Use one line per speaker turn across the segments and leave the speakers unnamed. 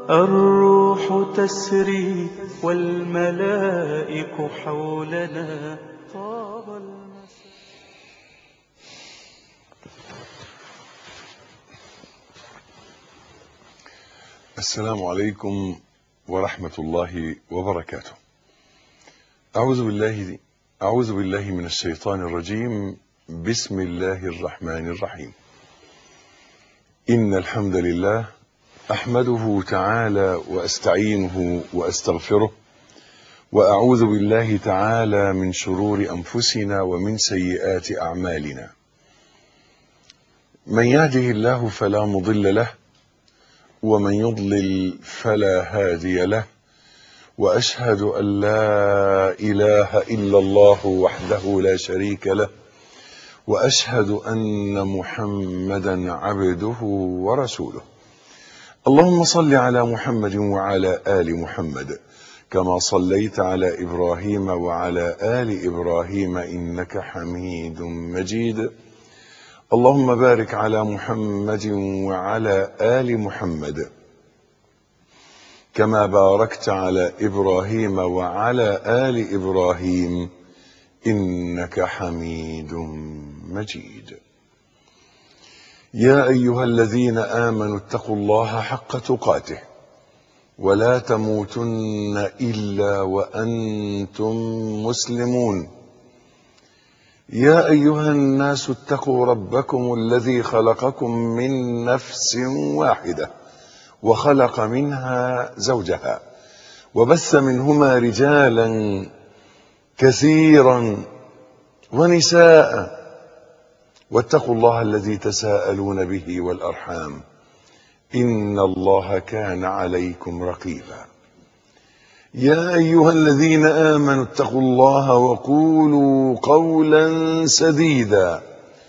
الروح تسري والملائك حولنا طاب المساء
السلام عليكم ورحمة الله وبركاته أعوذ بالله أعوذ بالله من الشيطان الرجيم بسم الله الرحمن الرحيم إن الحمد لله أحمده تعالى وأستعينه وأستغفره وأعوذ بالله تعالى من شرور أنفسنا ومن سيئات أعمالنا من يهده الله فلا مضل له ومن يضلل فلا هادي له واشهد ان لا اله الا الله وحده لا شريك له واشهد ان محمدا عبده ورسوله اللهم صل على محمد وعلى ال محمد كما صليت على ابراهيم وعلى ال ابراهيم انك حميد مجيد اللهم بارك على محمد وعلى ال محمد كما باركت على ابراهيم وعلى ال ابراهيم انك حميد مجيد يا ايها الذين امنوا اتقوا الله حق تقاته ولا تموتن الا وانتم مسلمون يا ايها الناس اتقوا ربكم الذي خلقكم من نفس واحده وخلق منها زوجها وبث منهما رجالا كثيرا ونساء واتقوا الله الذي تساءلون به والارحام ان الله كان عليكم رقيبا يا ايها الذين امنوا اتقوا الله وقولوا قولا سديدا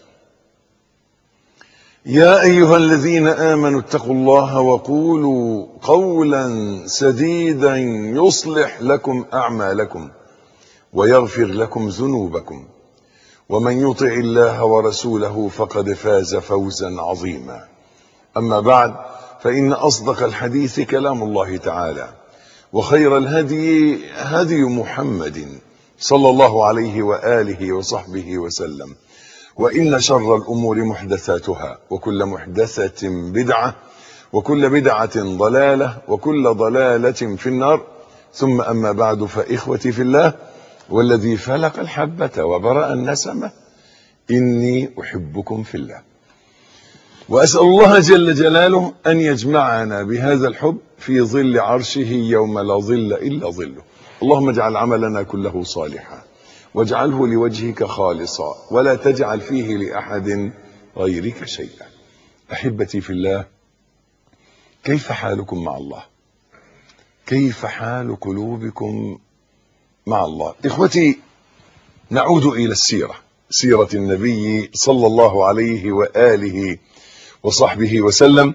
يا ايها الذين امنوا اتقوا الله وقولوا قولا سديدا يصلح لكم اعمالكم ويغفر لكم ذنوبكم ومن يطع الله ورسوله فقد فاز فوزا عظيما اما بعد فان اصدق الحديث كلام الله تعالى وخير الهدي هدي محمد صلى الله عليه واله وصحبه وسلم وان شر الامور محدثاتها وكل محدثه بدعه وكل بدعه ضلاله وكل ضلاله في النار ثم اما بعد فاخوتي في الله والذي فلق الحبه وبرا النسمه اني احبكم في الله واسال الله جل جلاله ان يجمعنا بهذا الحب في ظل عرشه يوم لا ظل الا ظله اللهم اجعل عملنا كله صالحا واجعله لوجهك خالصا ولا تجعل فيه لاحد غيرك شيئا احبتي في الله كيف حالكم مع الله كيف حال قلوبكم مع الله اخوتي نعود الى السيره سيره النبي صلى الله عليه واله وصحبه وسلم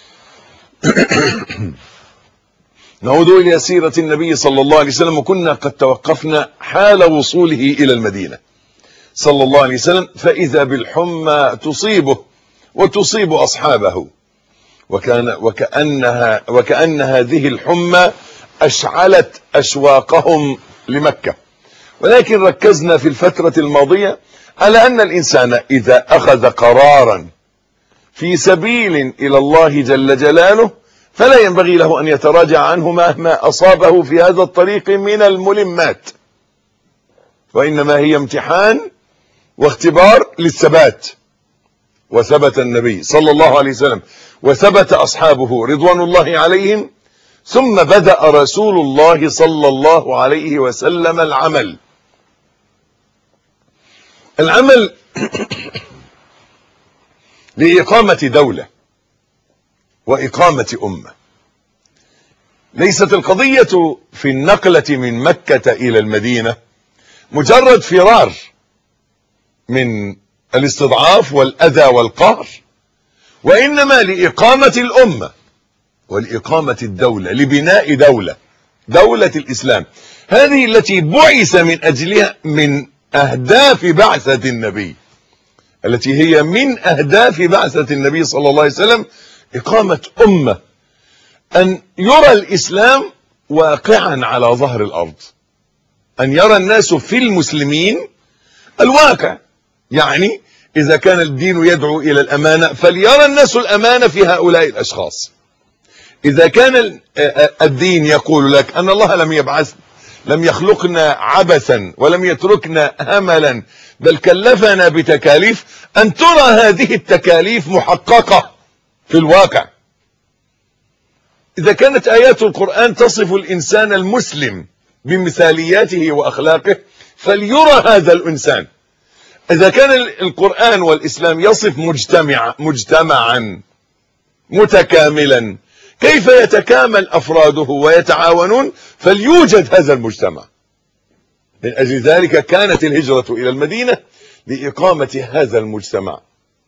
نعود الى سيره النبي صلى الله عليه وسلم وكنا قد توقفنا حال وصوله الى المدينه صلى الله عليه وسلم فاذا بالحمى تصيبه وتصيب اصحابه وكان وكانها وكان هذه الحمى اشعلت اشواقهم لمكه ولكن ركزنا في الفتره الماضيه على ان الانسان اذا اخذ قرارا في سبيل الى الله جل جلاله فلا ينبغي له ان يتراجع عنه مهما اصابه في هذا الطريق من الملمات وانما هي امتحان واختبار للثبات وثبت النبي صلى الله عليه وسلم وثبت اصحابه رضوان الله عليهم ثم بدا رسول الله صلى الله عليه وسلم العمل العمل لإقامة دولة وإقامة أمة ليست القضية في النقلة من مكة إلى المدينة مجرد فرار من الاستضعاف والأذى والقهر وإنما لإقامة الأمة ولإقامة الدولة لبناء دولة دولة الإسلام هذه التي بعث من أجلها من أهداف بعثة النبي التي هي من أهداف بعثة النبي صلى الله عليه وسلم إقامة أمة أن يرى الإسلام واقعا على ظهر الأرض أن يرى الناس في المسلمين الواقع يعني إذا كان الدين يدعو إلى الأمانة فليرى الناس الأمانة في هؤلاء الأشخاص إذا كان الدين يقول لك أن الله لم يبعث لم يخلقنا عبثا ولم يتركنا هملا بل كلفنا بتكاليف أن ترى هذه التكاليف محققة في الواقع إذا كانت آيات القرآن تصف الإنسان المسلم بمثالياته وأخلاقه فليرى هذا الإنسان إذا كان القرآن والإسلام يصف مجتمع مجتمعا متكاملا كيف يتكامل أفراده ويتعاونون فليوجد هذا المجتمع من أجل ذلك كانت الهجرة إلى المدينة لإقامة هذا المجتمع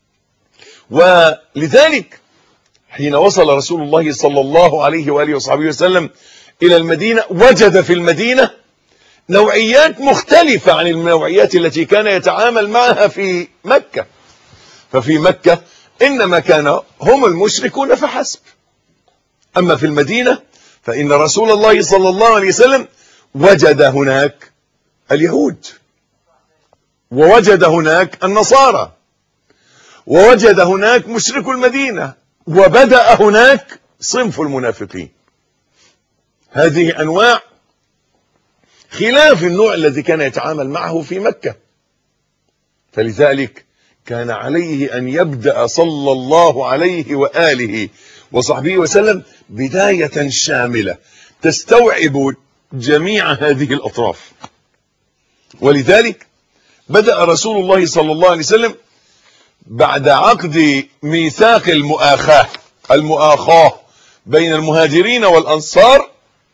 ولذلك حين وصل رسول الله صلى الله عليه وآله وصحبه وسلم إلى المدينة وجد في المدينة نوعيات مختلفة عن النوعيات التي كان يتعامل معها في مكة ففي مكة إنما كان هم المشركون فحسب أما في المدينة فإن رسول الله صلى الله عليه وسلم وجد هناك اليهود ووجد هناك النصارى ووجد هناك مشرك المدينة وبدأ هناك صنف المنافقين هذه أنواع خلاف النوع الذي كان يتعامل معه في مكة فلذلك كان عليه أن يبدأ صلى الله عليه وآله وصحبه وسلم بداية شاملة تستوعب جميع هذه الأطراف ولذلك بدأ رسول الله صلى الله عليه وسلم بعد عقد ميثاق المؤاخاة المؤاخاة بين المهاجرين والأنصار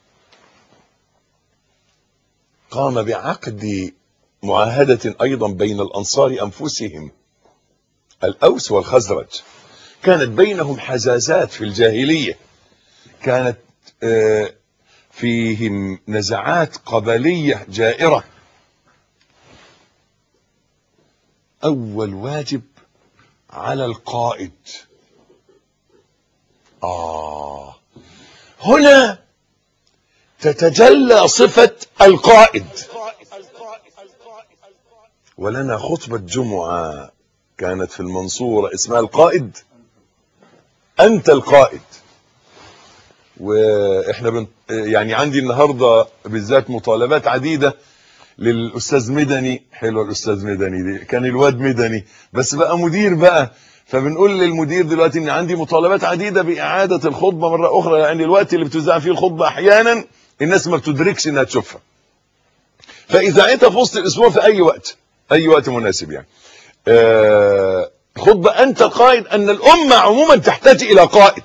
قام بعقد معاهدة أيضا بين الأنصار أنفسهم الأوس والخزرج كانت بينهم حزازات في الجاهلية كانت فيهم نزعات قبلية جائرة أول واجب على القائد آه هنا تتجلى صفة القائد ولنا خطبة جمعة كانت في المنصورة اسمها القائد أنت القائد وإحنا بن... يعني عندي النهاردة بالذات مطالبات عديدة للأستاذ مدني حلوة الأستاذ مدني دي كان الواد مدني بس بقى مدير بقى فبنقول للمدير دلوقتي ان عندي مطالبات عديدة بإعادة الخطبة مرة أخرى يعني الوقت اللي بتذاع فيه الخطبة أحيانا الناس ما بتدركش انها تشوفها فإذاعتها في وسط الأسبوع في أي وقت أي وقت مناسب يعني آه خطبة أنت قائد أن الأمة عموما تحتاج إلى قائد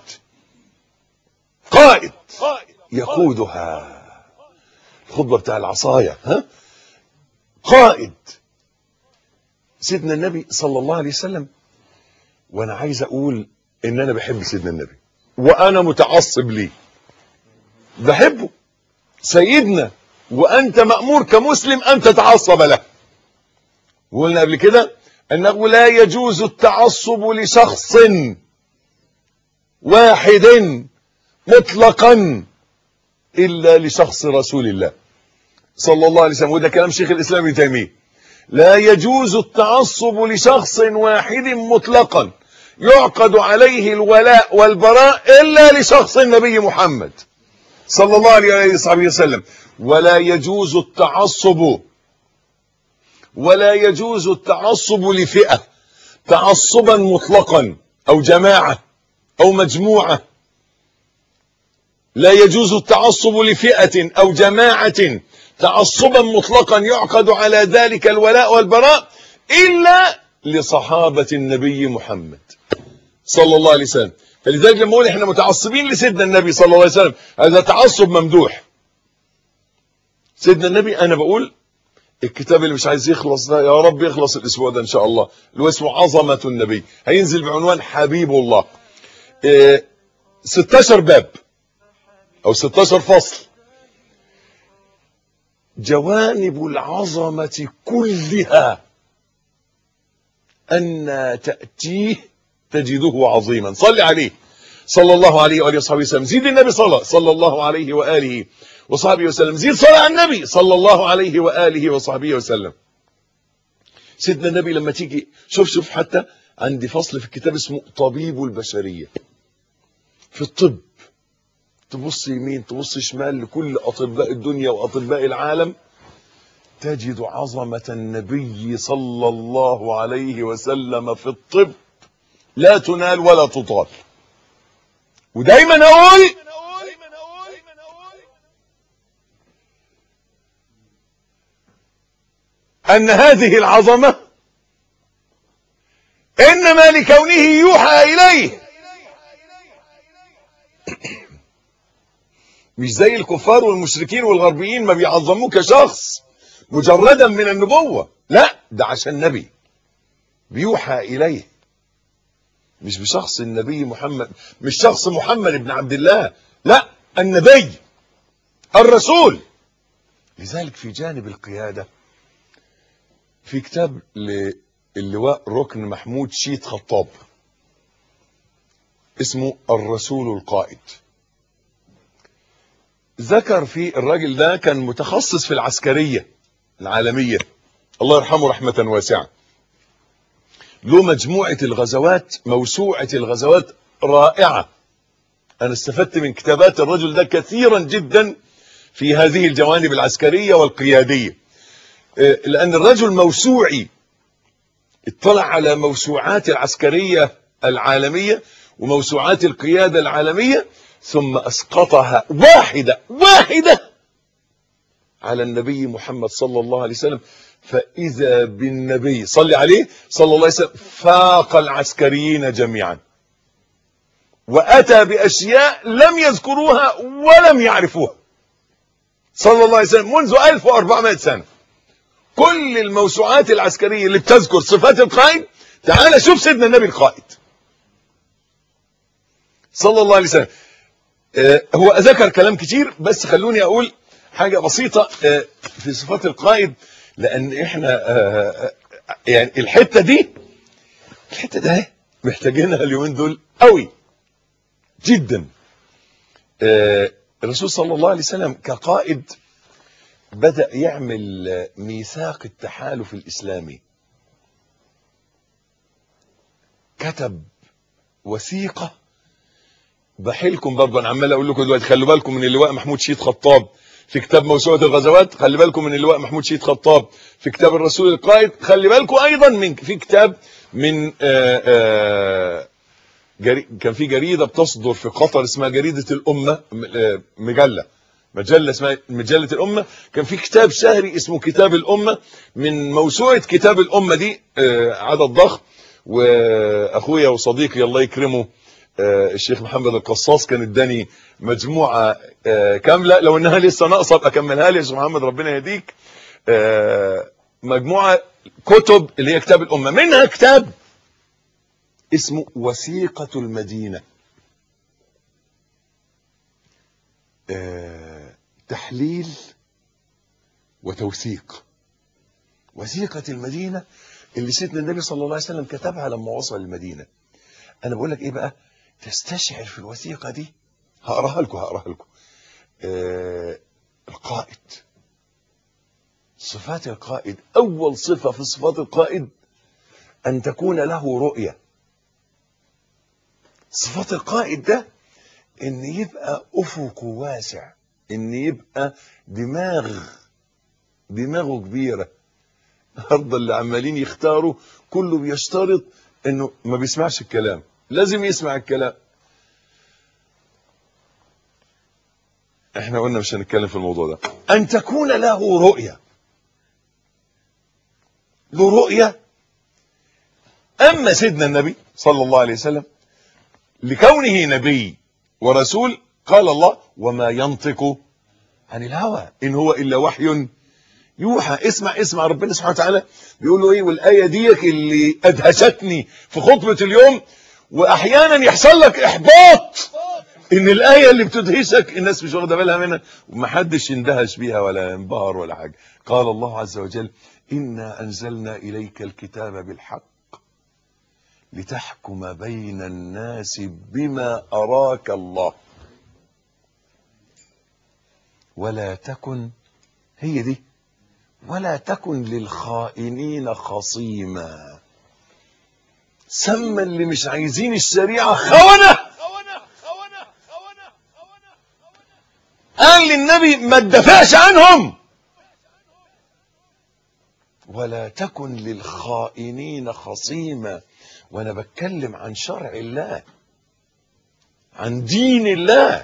قائد يقودها الخطبة بتاع العصاية ها قائد سيدنا النبي صلى الله عليه وسلم وانا عايز اقول ان انا بحب سيدنا النبي وانا متعصب ليه بحبه سيدنا وانت مأمور كمسلم ان تتعصب له وقلنا قبل كده انه لا يجوز التعصب لشخص واحد مطلقا الا لشخص رسول الله صلى الله عليه وسلم وده كلام شيخ الاسلام ابن تيميه لا يجوز التعصب لشخص واحد مطلقا يعقد عليه الولاء والبراء الا لشخص النبي محمد صلى الله عليه وصحبه وسلم ولا يجوز التعصب ولا يجوز التعصب لفئة تعصبا مطلقا او جماعة او مجموعة لا يجوز التعصب لفئة او جماعة تعصبا مطلقا يعقد على ذلك الولاء والبراء الا لصحابة النبي محمد صلى الله عليه وسلم فلذلك لما اقول احنا متعصبين لسيدنا النبي صلى الله عليه وسلم هذا تعصب ممدوح سيدنا النبي انا بقول الكتاب اللي مش عايز يخلص ده يا رب يخلص الاسبوع ده ان شاء الله اللي هو اسمه عظمة النبي هينزل بعنوان حبيب الله اه 16 باب او 16 فصل جوانب العظمة كلها أن تأتيه تجده عظيما صل عليه صلى الله عليه وآله وصحبه وسلم زيد النبي صلى صلى الله عليه وآله وصحبه وسلم زيد صلاة على النبي صلى الله عليه وآله وصحبه وسلم سيدنا النبي لما تيجي شوف شوف حتى عندي فصل في الكتاب اسمه طبيب البشرية في الطب تبص يمين تبص شمال لكل أطباء الدنيا وأطباء العالم تجد عظمة النبي صلى الله عليه وسلم في الطب لا تنال ولا تطال ودايما اقول ان هذه العظمة انما لكونه يوحى اليه مش زي الكفار والمشركين والغربيين ما بيعظموه كشخص مجردا من النبوة لا ده عشان نبي بيوحى اليه مش بشخص النبي محمد مش شخص محمد بن عبد الله لا النبي الرسول لذلك في جانب القيادة في كتاب للواء ركن محمود شيت خطاب اسمه الرسول القائد ذكر في الراجل ده كان متخصص في العسكرية العالمية الله يرحمه رحمة واسعة له مجموعة الغزوات موسوعة الغزوات رائعة أنا استفدت من كتابات الرجل ده كثيرا جدا في هذه الجوانب العسكرية والقيادية لأن الرجل موسوعي اطلع على موسوعات العسكرية العالمية وموسوعات القيادة العالمية ثم أسقطها واحدة واحدة على النبي محمد صلى الله عليه وسلم فإذا بالنبي صلي عليه صلى الله عليه وسلم فاق العسكريين جميعا وأتى بأشياء لم يذكروها ولم يعرفوها صلى الله عليه وسلم منذ 1400 سنة كل الموسوعات العسكرية اللي بتذكر صفات القائد تعال شوف سيدنا النبي القائد صلى الله عليه وسلم آه هو ذكر كلام كتير بس خلوني أقول حاجة بسيطة آه في صفات القائد لان احنا آه يعني الحته دي الحته ده محتاجينها اليومين دول قوي جدا آه الرسول صلى الله عليه وسلم كقائد بدا يعمل ميثاق التحالف الاسلامي كتب وثيقه بحيلكم برضه انا عمال اقول لكم دلوقتي خلوا بالكم من اللواء محمود شيد خطاب في كتاب موسوعة الغزوات خلي بالكم من اللواء محمود شيد خطاب في كتاب الرسول القائد خلي بالكم ايضا من في كتاب من آآ آآ جري كان في جريدة بتصدر في قطر اسمها جريدة الأمة مجلة مجلة اسمها مجلة الأمة كان في كتاب شهري اسمه كتاب الأمة من موسوعة كتاب الأمة دي عدد ضخم وأخويا وصديقي الله يكرمه الشيخ محمد القصاص كان اداني مجموعة كاملة لو انها لسه ناقصه ابقى اكملها لي يا شيخ محمد ربنا يهديك مجموعة كتب اللي هي كتاب الأمة منها كتاب اسمه وثيقة المدينة تحليل وتوثيق وثيقة المدينة اللي سيدنا النبي صلى الله عليه وسلم كتبها لما وصل المدينة انا بقول لك ايه بقى تستشعر في الوثيقة دي هقراها لكم هقراها لكم آه القائد صفات القائد اول صفة في صفات القائد ان تكون له رؤية صفات القائد ده ان يبقى افقه واسع ان يبقى دماغ دماغه كبيرة النهارده اللي عمالين يختاروا كله بيشترط انه ما بيسمعش الكلام لازم يسمع الكلام احنا قلنا مش هنتكلم في الموضوع ده ان تكون له رؤية له رؤية اما سيدنا النبي صلى الله عليه وسلم لكونه نبي ورسول قال الله وما ينطق عن الهوى ان هو الا وحي يوحى اسمع اسمع ربنا سبحانه وتعالى بيقول له ايه والايه ديك اللي ادهشتني في خطبه اليوم واحيانا يحصل لك احباط ان الايه اللي بتدهشك الناس مش واخده بالها منها ومحدش يندهش بيها ولا ينبهر ولا حاجه قال الله عز وجل انا انزلنا اليك الكتاب بالحق لتحكم بين الناس بما أراك الله ولا تكن هي دي ولا تكن للخائنين خصيما سمى اللي مش عايزين الشريعة خونة قال للنبي ما تدافعش عنهم ولا تكن للخائنين خصيما وانا بتكلم عن شرع الله عن دين الله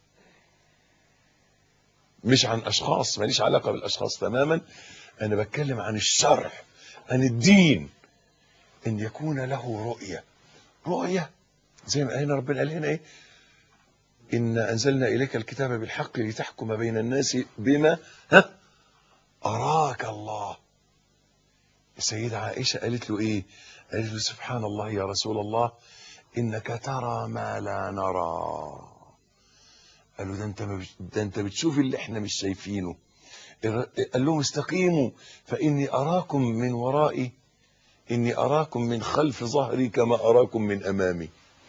مش عن اشخاص ماليش علاقه بالاشخاص تماما انا بتكلم عن الشرع عن الدين ان يكون له رؤيه رؤيه زي ما قالنا ربنا قال هنا ايه إن أنزلنا إليك الكتاب بالحق لتحكم بين الناس بما ها أراك الله السيدة عائشة قالت له إيه قالت له سبحان الله يا رسول الله إنك ترى ما لا نرى قال له ده أنت, ما بش- ده أنت بتشوف اللي إحنا مش شايفينه الر- قال لهم استقيموا فإني أراكم من ورائي إني أراكم من خلف ظهري كما أراكم من أمامي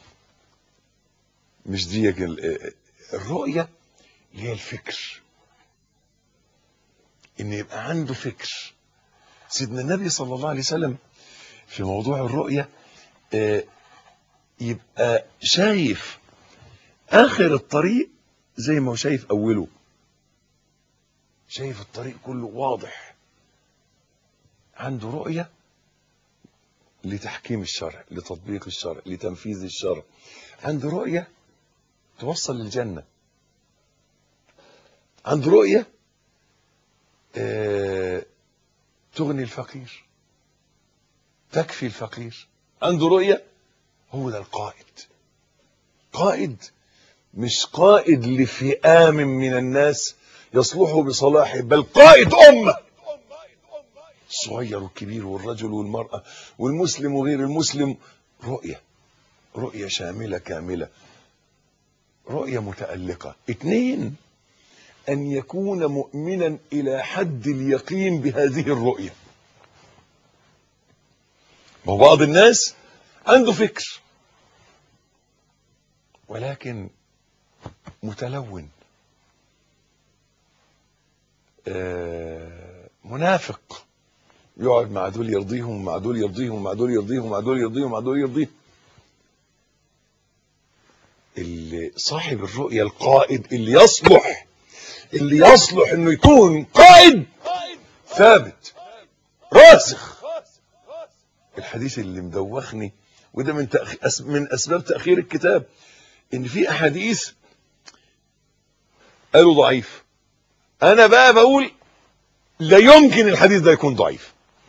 مش دي ال- الرؤية اللي هي الفكر ان يبقى عنده فكر سيدنا النبي صلى الله عليه وسلم في موضوع الرؤية آه، يبقى شايف اخر الطريق زي ما هو شايف اوله شايف الطريق كله واضح عنده رؤية لتحكيم الشرع لتطبيق الشرع لتنفيذ الشرع عنده رؤية توصل للجنة عنده رؤية آه، تغني الفقير تكفي الفقير عنده رؤية هو ده القائد قائد مش قائد لفئام من الناس يصلح بصلاحه بل قائد أمة الصغير والكبير والرجل والمرأة والمسلم وغير المسلم رؤية رؤية شاملة كاملة رؤية متألقة اثنين أن يكون مؤمنا إلى حد اليقين بهذه الرؤية ما هو بعض الناس عنده فكر ولكن متلون آه، منافق يقعد مع دول يرضيهم ومع دول يرضيهم ومع دول يرضيهم ومع دول يرضيهم ومع دول يرضيهم اللي صاحب الرؤية القائد اللي يصلح اللي يصلح انه يكون قائد ثابت راسخ الحديث اللي مدوخني وده من تأخ... أس- من اسباب تاخير الكتاب ان في احاديث قالوا ضعيف انا بقى بقول لا يمكن الحديث ده يكون ضعيف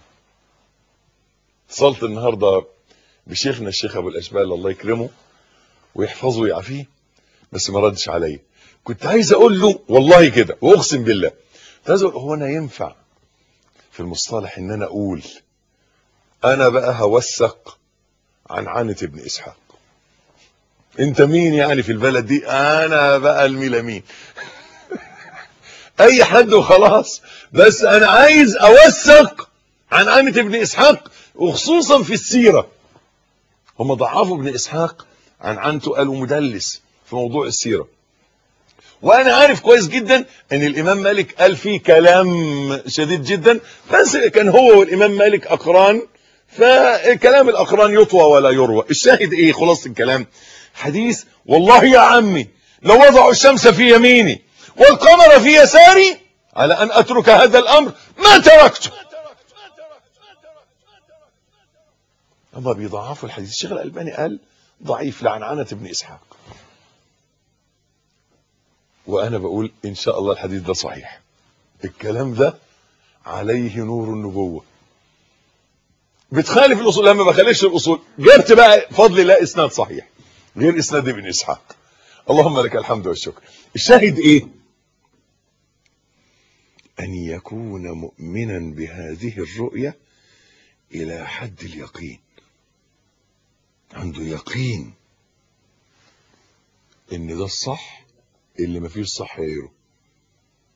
اتصلت النهارده بشيخنا الشيخ ابو الاشبال الله يكرمه ويحفظه ويعافيه بس ما ردش عليا كنت عايز اقول له والله كده واقسم بالله كنت عايز اقول هو انا ينفع في المصطلح ان انا اقول انا بقى هوثق عن عنة ابن اسحاق انت مين يعني في البلد دي انا بقى الميلامين اي حد وخلاص بس انا عايز اوثق عن عنة ابن اسحاق وخصوصا في السيره هم ضعفوا ابن اسحاق عن عنته قالوا مدلس في موضوع السيره وانا عارف كويس جدا ان الامام مالك قال فيه كلام شديد جدا بس كان هو والامام مالك اقران فكلام الاقران يطوى ولا يروى الشاهد ايه خلاص الكلام حديث والله يا عمي لو وضعوا الشمس في يميني والقمر في يساري على ان اترك هذا الامر ما تركته اما بيضعفوا الحديث الشيخ الالباني قال ضعيف لعنعنة ابن اسحاق وانا بقول ان شاء الله الحديث ده صحيح الكلام ده عليه نور النبوة بتخالف الاصول لما ما بخالفش الاصول جبت بقى فضل الله اسناد صحيح غير اسناد ابن اسحاق اللهم لك الحمد والشكر الشاهد ايه ان يكون مؤمنا بهذه الرؤية الى حد اليقين عنده يقين ان ده الصح اللي مفيش صح غيره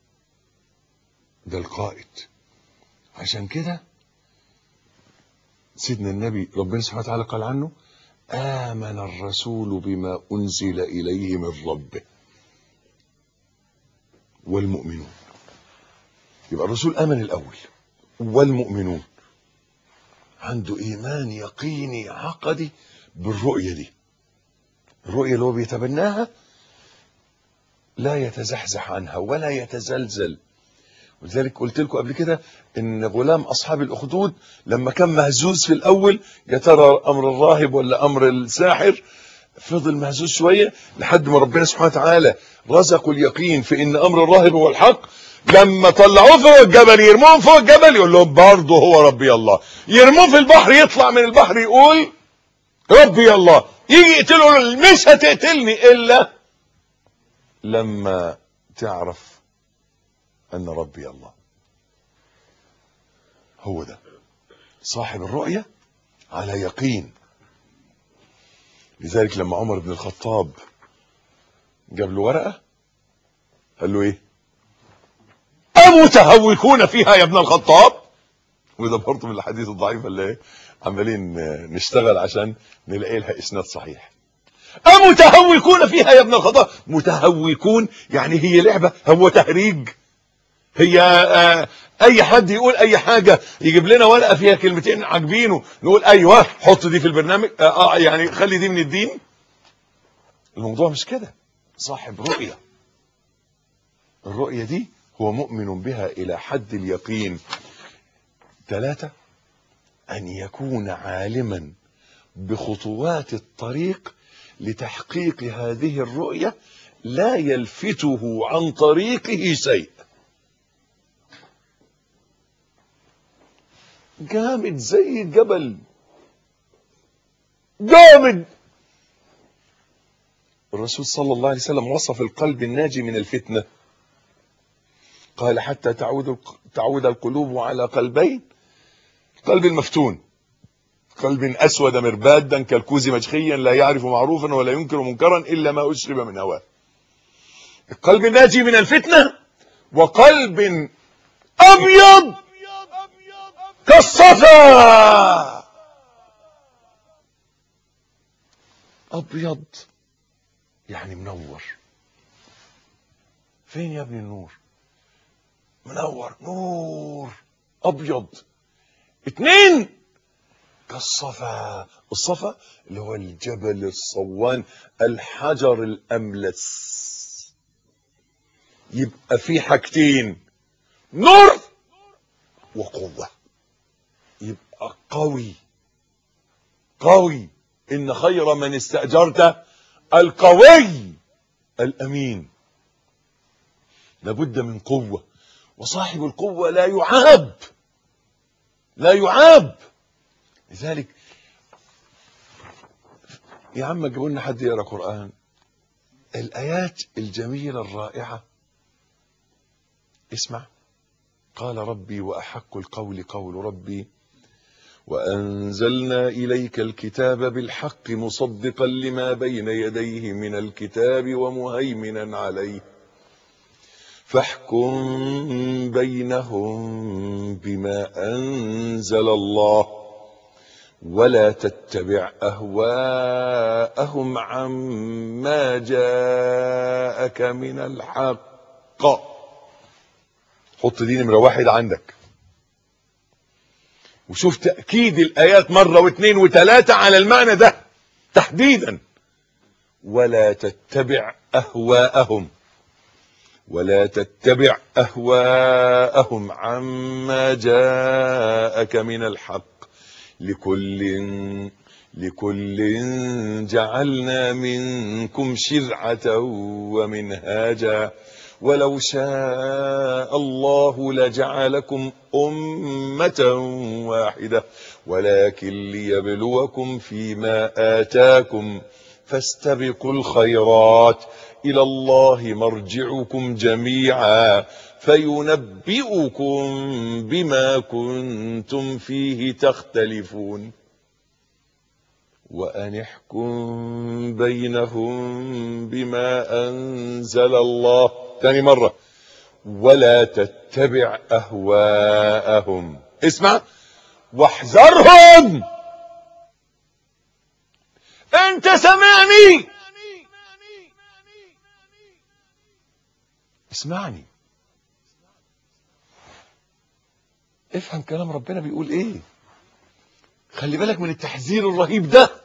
ده القائد عشان كده سيدنا النبي ربنا سبحانه وتعالى قال عنه آمن الرسول بما أنزل إليه من ربه والمؤمنون يبقى الرسول آمن الأول والمؤمنون عنده إيمان يقيني عقدي بالرؤية دي الرؤية اللي هو بيتبناها لا يتزحزح عنها ولا يتزلزل ولذلك قلت لكم قبل كده ان غلام اصحاب الاخدود لما كان مهزوز في الاول يا ترى امر الراهب ولا امر الساحر فضل مهزوز شويه لحد ما ربنا سبحانه وتعالى رزقه اليقين في ان امر الراهب هو الحق لما طلعوه فوق الجبل يرموه فوق الجبل يقول لهم برضه هو ربي الله يرموه في البحر يطلع من البحر يقول ربي الله يجي يقتله مش هتقتلني الا لما تعرف ان ربي الله هو ده صاحب الرؤية على يقين لذلك لما عمر بن الخطاب جاب له ورقة قال له ايه أمتهوكون فيها يا ابن الخطاب وده برضه من الحديث الضعيفة اللي ايه عمالين نشتغل عشان نلاقي لها اسناد صحيح أمتهوكون فيها يا ابن الخطاب متهوكون يعني هي لعبة هو تهريج هي آه اي حد يقول اي حاجة يجيب لنا ورقة فيها كلمتين عاجبينه نقول ايوه حط دي في البرنامج آه, اه يعني خلي دي من الدين الموضوع مش كده صاحب رؤية الرؤية دي هو مؤمن بها الى حد اليقين ثلاثة ان يكون عالما بخطوات الطريق لتحقيق هذه الرؤية لا يلفته عن طريقه شيء جامد زي الجبل جامد الرسول صلى الله عليه وسلم وصف القلب الناجي من الفتنة قال حتى تعود تعود القلوب على قلبين قلب المفتون قلب أسود مربادا كالكوز مجخيا لا يعرف معروفا ولا ينكر منكرا إلا ما أشرب من هواه القلب الناجي من الفتنة وقلب أبيض كالصفا ابيض يعني منور فين يا ابني النور منور نور ابيض اتنين كالصفا الصفا اللي هو الجبل الصوان الحجر الاملس يبقى في حاجتين نور وقوه يبقى قوي قوي ان خير من استأجرت القوي الامين لابد من قوة وصاحب القوة لا يعاب لا يعاب لذلك يا عم جيبوا لنا حد يقرا قرآن الآيات الجميلة الرائعة اسمع قال ربي وأحق القول قول ربي وأنزلنا إليك الكتاب بالحق مصدقا لما بين يديه من الكتاب ومهيمنا عليه فاحكم بينهم بما أنزل الله ولا تتبع أهواءهم عما جاءك من الحق حط دي نمرة واحد عندك وشوف تأكيد الآيات مرة واثنين وثلاثة على المعنى ده تحديدا ولا تتبع أهواءهم ولا تتبع أهواءهم عما جاءك من الحق لكل لكل جعلنا منكم شرعة ومنهاجا ولو شاء الله لجعلكم أمة واحدة ولكن ليبلوكم فيما آتاكم فاستبقوا الخيرات إلى الله مرجعكم جميعا فينبئكم بما كنتم فيه تختلفون وأن احكم بينهم بما أنزل الله ثاني مرة ولا تتبع أهواءهم اسمع واحذرهم انت سمعني اسمعني افهم كلام ربنا بيقول ايه خلي بالك من التحذير الرهيب ده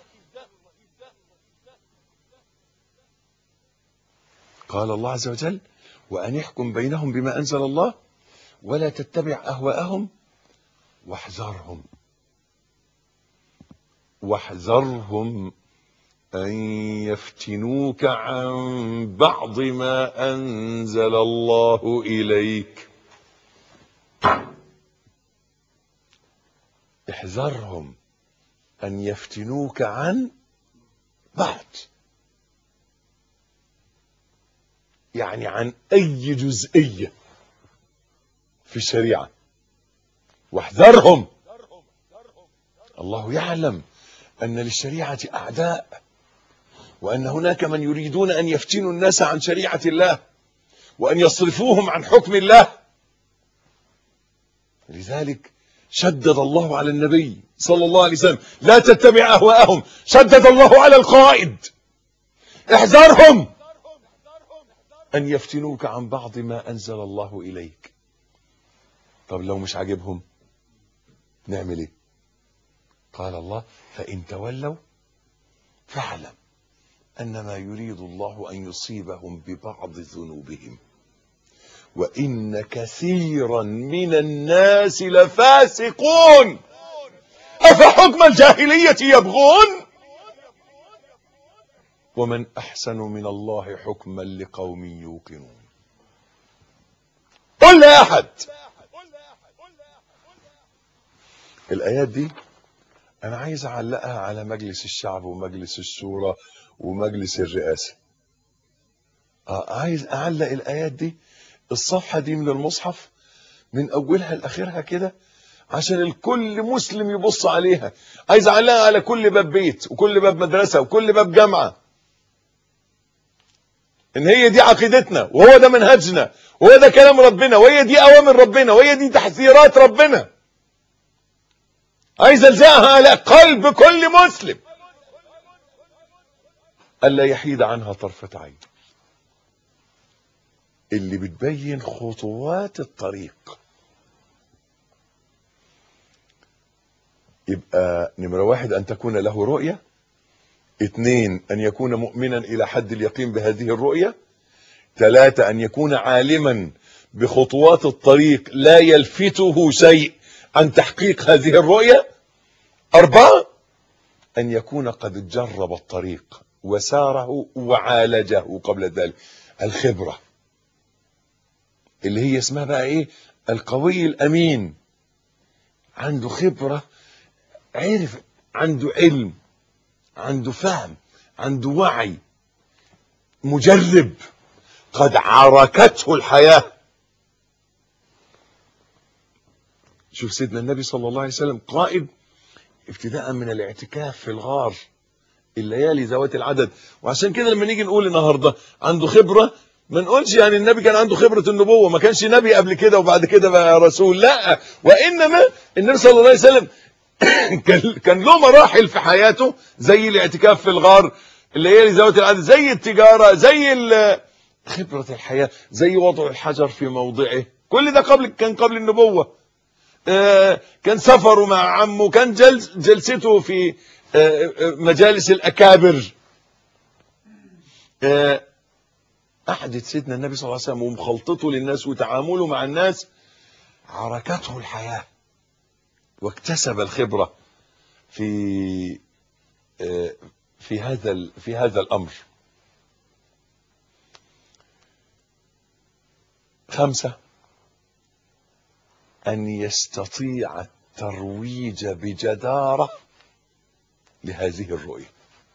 قال الله عز وجل وأن يحكم بينهم بما أنزل الله ولا تتبع أهواءهم واحذرهم واحذرهم أن يفتنوك عن بعض ما أنزل الله إليك احذرهم أن يفتنوك عن بعض يعني عن أي جزئية في الشريعة واحذرهم الله يعلم أن للشريعة أعداء وأن هناك من يريدون أن يفتنوا الناس عن شريعة الله وأن يصرفوهم عن حكم الله لذلك شدد الله على النبي صلى الله عليه وسلم لا تتبع أهواءهم شدد الله على القائد احذرهم أن يفتنوك عن بعض ما أنزل الله إليك طب لو مش عاجبهم نعمل ايه قال الله فإن تولوا فاعلم أنما يريد الله أن يصيبهم ببعض ذنوبهم وإن كثيرا من الناس لفاسقون أفحكم الجاهلية يبغون ومن أحسن من الله حكما لقوم يوقنون قل لا أحد الآيات دي أنا عايز أعلقها على مجلس الشعب ومجلس الشورى ومجلس الرئاسة آه عايز أعلق الآيات دي الصفحة دي من المصحف من أولها لآخرها كده عشان الكل مسلم يبص عليها عايز أعلقها على كل باب بيت وكل باب مدرسة وكل باب جامعة ان هي دي عقيدتنا وهو ده منهجنا وهو ده كلام ربنا وهي دي اوامر ربنا وهي دي تحذيرات ربنا عايز الزقها على قلب كل مسلم الا يحيد عنها طرفة عين اللي بتبين خطوات الطريق يبقى نمرة واحد ان تكون له رؤية اثنين أن يكون مؤمنا إلى حد اليقين بهذه الرؤية ثلاثة أن يكون عالما بخطوات الطريق لا يلفته شيء عن تحقيق هذه الرؤية أربعة أن يكون قد جرب الطريق وساره وعالجه قبل ذلك الخبرة اللي هي اسمها بقى ايه القوي الأمين عنده خبرة عرف عنده علم عنده فهم عنده وعي مجرب قد عركته الحياة شوف سيدنا النبي صلى الله عليه وسلم قائد ابتداء من الاعتكاف في الغار الليالي ذوات العدد وعشان كده لما نيجي نقول النهارده عنده خبره ما نقولش يعني النبي كان عنده خبره النبوه ما كانش نبي قبل كده وبعد كده بقى رسول لا وانما النبي صلى الله عليه وسلم كان كان له مراحل في حياته زي الاعتكاف في الغار الليالي ذوات العدد زي التجاره زي خبره الحياه زي وضع الحجر في موضعه كل ده قبل كان قبل النبوه آه كان سفره مع عمه كان جلس جلسته في آه مجالس الاكابر آه قعدت سيدنا النبي صلى الله عليه وسلم ومخلطته للناس وتعامله مع الناس عركته الحياه واكتسب الخبرة في في هذا في هذا الأمر خمسة أن يستطيع الترويج بجدارة لهذه الرؤية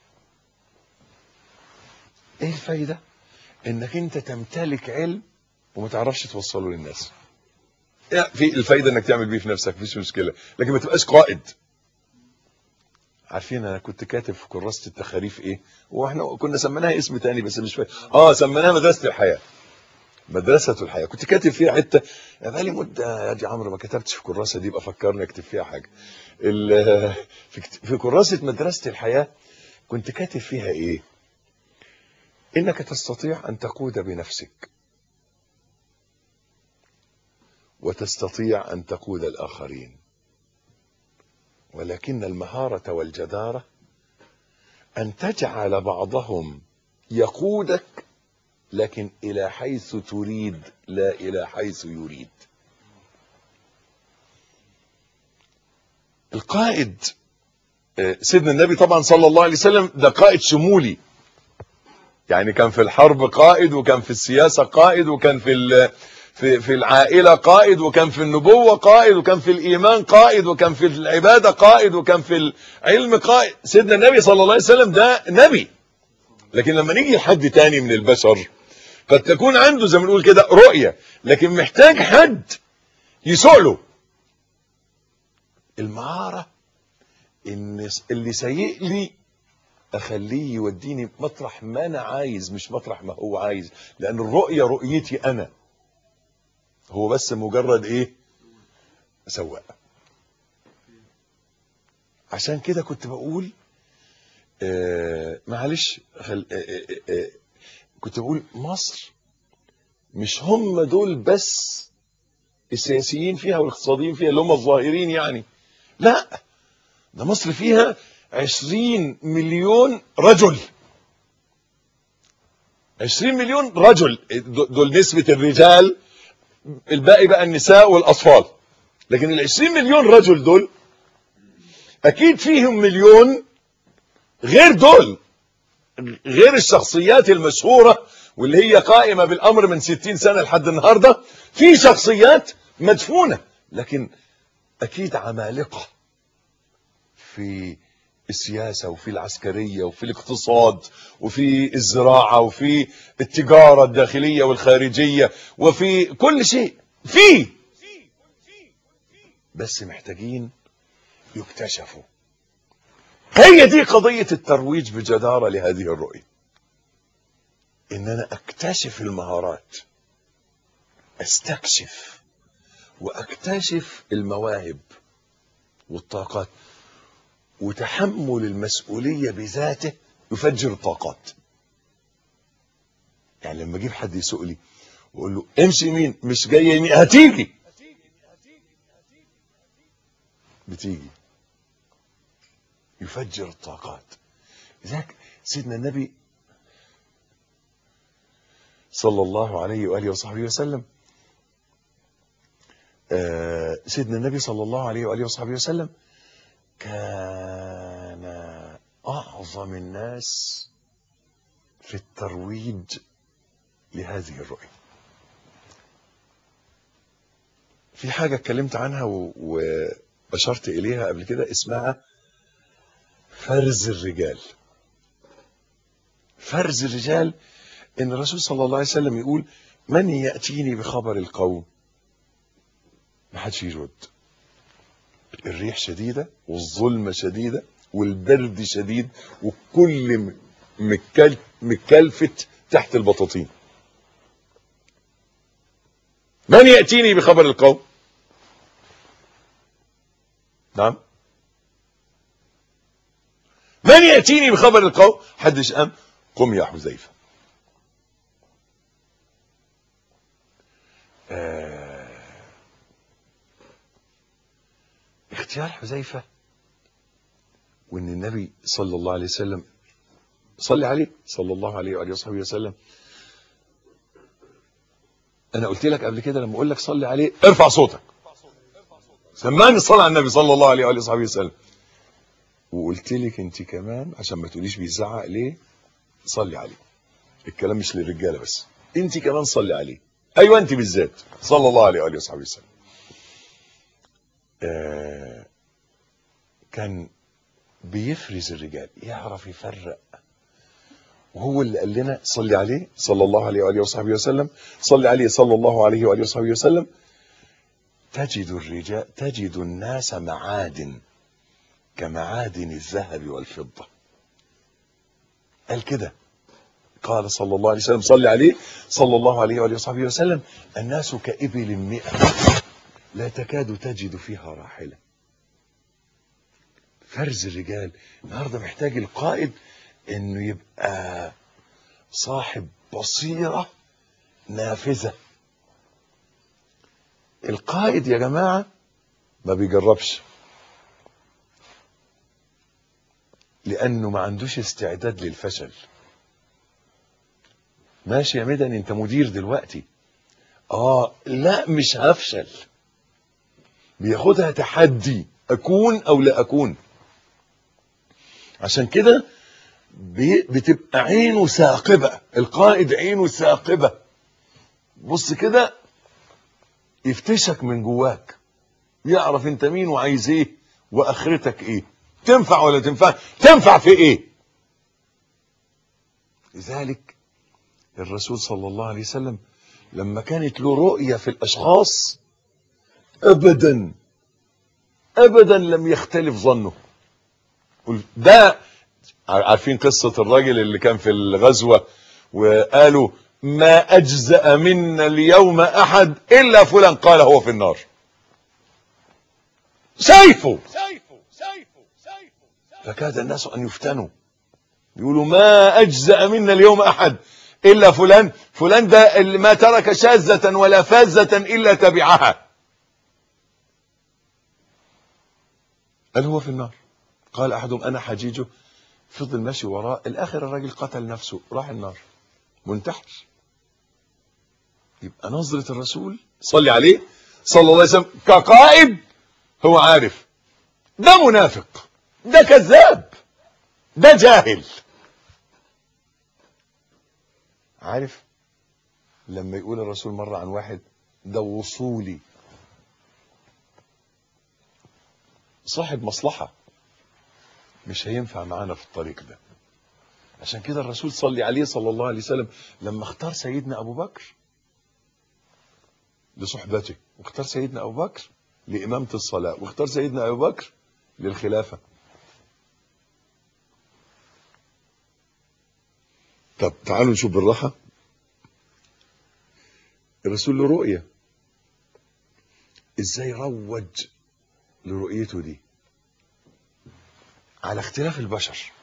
ايه الفايدة انك انت تمتلك علم وما تعرفش توصله للناس في الفايده انك تعمل بيه في نفسك مفيش مشكله لكن ما تبقاش قائد عارفين انا كنت كاتب في كراسه التخاريف ايه واحنا كنا سميناها اسم تاني بس مش فاكر اه سميناها مدرسه الحياه مدرسة الحياة كنت كاتب فيها حتة بقالي مدة يا دي عمرو ما كتبتش في الكراسة دي يبقى فكرني اكتب فيها حاجة ال- في كت- في كراسة مدرسة الحياة كنت كاتب فيها ايه انك تستطيع ان تقود بنفسك وتستطيع ان تقود الاخرين ولكن المهارة والجدارة ان تجعل بعضهم يقودك لكن الى حيث تريد لا الى حيث يريد القائد آه، سيدنا النبي طبعا صلى الله عليه وسلم ده قائد شمولي يعني كان في الحرب قائد وكان في السياسة قائد وكان في ال- في في العائلة قائد وكان في النبوة قائد وكان في الإيمان قائد وكان في العبادة قائد وكان في العلم قائد سيدنا النبي صلى الله عليه وسلم ده نبي لكن لما نيجي لحد تاني من البشر قد تكون عنده زي ما نقول كده رؤية لكن محتاج حد يسوق له المهارة ان اللي سيء لي اخليه يوديني مطرح ما انا عايز مش مطرح ما هو عايز لان الرؤية رؤيتي انا هو بس مجرد ايه سواق عشان كده كنت بقول آه معلش خل... آه آه آه كنت بقول مصر مش هم دول بس السياسيين فيها والاقتصاديين فيها اللي هم الظاهرين يعني لا ده مصر فيها عشرين مليون رجل عشرين مليون رجل دول نسبة الرجال الباقي بقى النساء والأطفال لكن العشرين مليون رجل دول أكيد فيهم مليون غير دول غير الشخصيات المشهورة واللي هي قائمة بالأمر من ستين سنة لحد النهاردة في شخصيات مدفونة لكن أكيد عمالقة في السياسة وفي العسكرية وفي الاقتصاد وفي الزراعة وفي التجارة الداخلية والخارجية وفي كل شيء في بس محتاجين يكتشفوا هي دي قضية الترويج بجدارة لهذه الرؤية ان انا اكتشف المهارات استكشف واكتشف المواهب والطاقات وتحمل المسؤولية بذاته يفجر الطاقات يعني لما اجيب حد يسوق لي واقول له امشي يمين مش جاي يمين هتيجي بتيجي يفجر الطاقات لذلك سيدنا النبي صلى الله عليه وآله وصحبه وسلم آه، سيدنا النبي صلى الله عليه وآله وصحبه وسلم كان أعظم الناس في الترويج لهذه الرؤية في حاجة اتكلمت عنها و- وأشرت إليها قبل كده اسمها فرز الرجال فرز الرجال ان الرسول صلى الله عليه وسلم يقول من ياتيني بخبر القوم ما حدش يرد الريح شديده والظلمه شديده والبرد شديد وكل م- مكل مكلفت تحت البطاطين من ياتيني بخبر القوم نعم من ياتيني بخبر القوم حدش قام قم يا حذيفه آه، اختيار حذيفة وان النبي صلى الله عليه وسلم صلي عليه صلى الله عليه وآله وصحبه وسلم انا قلت لك قبل كده لما اقول لك صلي عليه ارفع صوتك سمعني الصلاة على النبي صلى الله عليه وآله وصحبه وسلم وقلت لك انت كمان عشان ما تقوليش بيزعق ليه صلي عليه الكلام مش للرجاله بس انت كمان صلي عليه ايوه انت بالذات صلى الله عليه واله وصحبه وسلم آه كان بيفرز الرجال يعرف يفرق وهو اللي قال لنا صلي عليه صلى الله عليه واله وصحبه وسلم صلي عليه صلى الله عليه واله وصحبه وسلم تجد الرجال تجد الناس معادن كمعادن الذهب والفضة قال كده قال صلى الله عليه وسلم صلي عليه صلى الله عليه وآله وصحبه وسلم الناس كإبل مئة لا تكاد تجد فيها راحلة فرز الرجال النهارده محتاج القائد انه يبقى صاحب بصيرة نافذة القائد يا جماعة ما بيجربش لأنه ما عندوش استعداد للفشل ماشي يا مدني انت مدير دلوقتي اه لا مش هفشل بياخدها تحدي اكون او لا اكون عشان كده بي- بتبقى عينه ثاقبة القائد عينه ثاقبة بص كده يفتشك من جواك يعرف انت مين وعايز ايه واخرتك ايه تنفع ولا تنفع تنفع في ايه لذلك الرسول صلى الله عليه وسلم لما كانت له رؤية في الاشخاص ابدا ابدا لم يختلف ظنه قل- ده عارفين قصة الراجل اللي كان في الغزوة وقالوا ما أجزأ منا اليوم أحد إلا فلان قال هو في النار سيفه فكاد الناس أن يفتنوا يقولوا ما أجزأ منا اليوم أحد إلا فلان فلان ده اللي ما ترك شاذة ولا فازة إلا تبعها قال هو في النار قال أحدهم أنا حجيجه فضل ماشي وراه الآخر الراجل قتل نفسه راح النار منتحر يبقى نظرة الرسول صلي عليه صلى الله عليه وسلم كقائد هو عارف ده منافق ده كذاب ده جاهل عارف لما يقول الرسول مرة عن واحد ده وصولي صاحب مصلحة مش هينفع معانا في الطريق ده عشان كده الرسول صلي عليه صلى الله عليه وسلم لما اختار سيدنا أبو بكر لصحبته واختار سيدنا أبو بكر لإمامة الصلاة واختار سيدنا أبو بكر للخلافة طب تعالوا نشوف بالراحة الرسول له رؤية ازاي روج لرؤيته دي على اختلاف البشر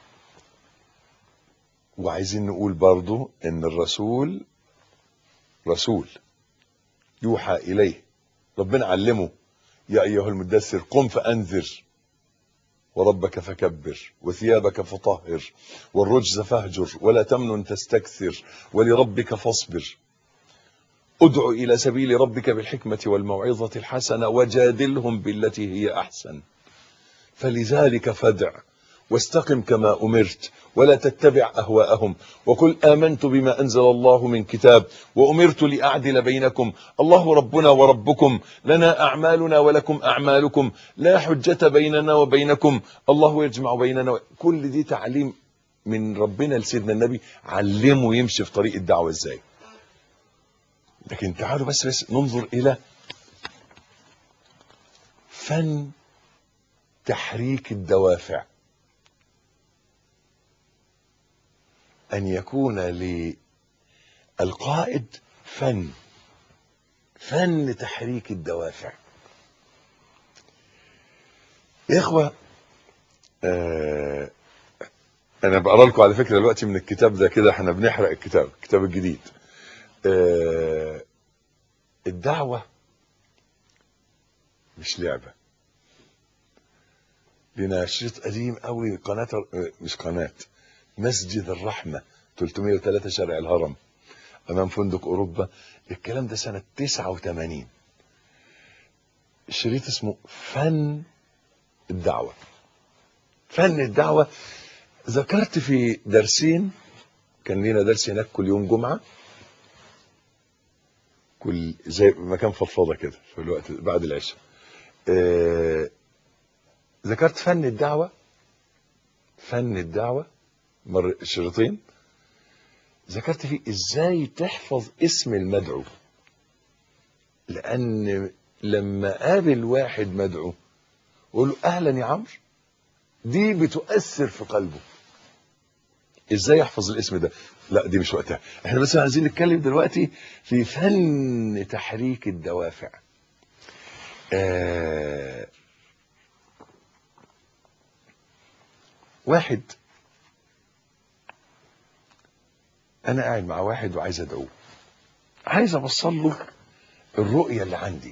وعايزين نقول برضو ان الرسول رسول يوحى اليه ربنا علمه يا ايها المدثر قم فانذر وربك فكبر وثيابك فطهر والرجز فاهجر ولا تمنن تستكثر ولربك فاصبر ادع الى سبيل ربك بالحكمه والموعظه الحسنه وجادلهم بالتي هي احسن فلذلك فادع واستقم كما امرت ولا تتبع اهواءهم وقل امنت بما انزل الله من كتاب وامرت لاعدل بينكم الله ربنا وربكم لنا اعمالنا ولكم اعمالكم لا حجه بيننا وبينكم الله يجمع بيننا و... كل دي تعليم من ربنا لسيدنا النبي علمه يمشي في طريق الدعوه ازاي لكن تعالوا بس بس ننظر الى فن تحريك الدوافع أن يكون للقائد فن فن تحريك الدوافع يا إخوة آه أنا بقرأ لكم على فكرة دلوقتي من الكتاب ده كده احنا بنحرق الكتاب الكتاب الجديد آه الدعوة مش لعبة لنا شريط قديم قوي قناة مش قناة مسجد الرحمة 303 شارع الهرم أمام فندق أوروبا الكلام ده سنة 89 الشريط اسمه فن الدعوة فن الدعوة ذكرت في درسين كان لنا درس هناك كل يوم جمعة كل زي مكان فضفاضة كده في الوقت بعد العشاء آه ذكرت فن الدعوة فن الدعوة مر شريطين ذكرت فيه ازاي تحفظ اسم المدعو لان لما قابل واحد مدعو وقول له اهلا يا عمرو دي بتؤثر في قلبه ازاي احفظ الاسم ده لا دي مش وقتها احنا بس عايزين نتكلم دلوقتي في فن تحريك الدوافع آه واحد انا قاعد مع واحد وعايز ادعوه عايز اوصل له الرؤيه اللي عندي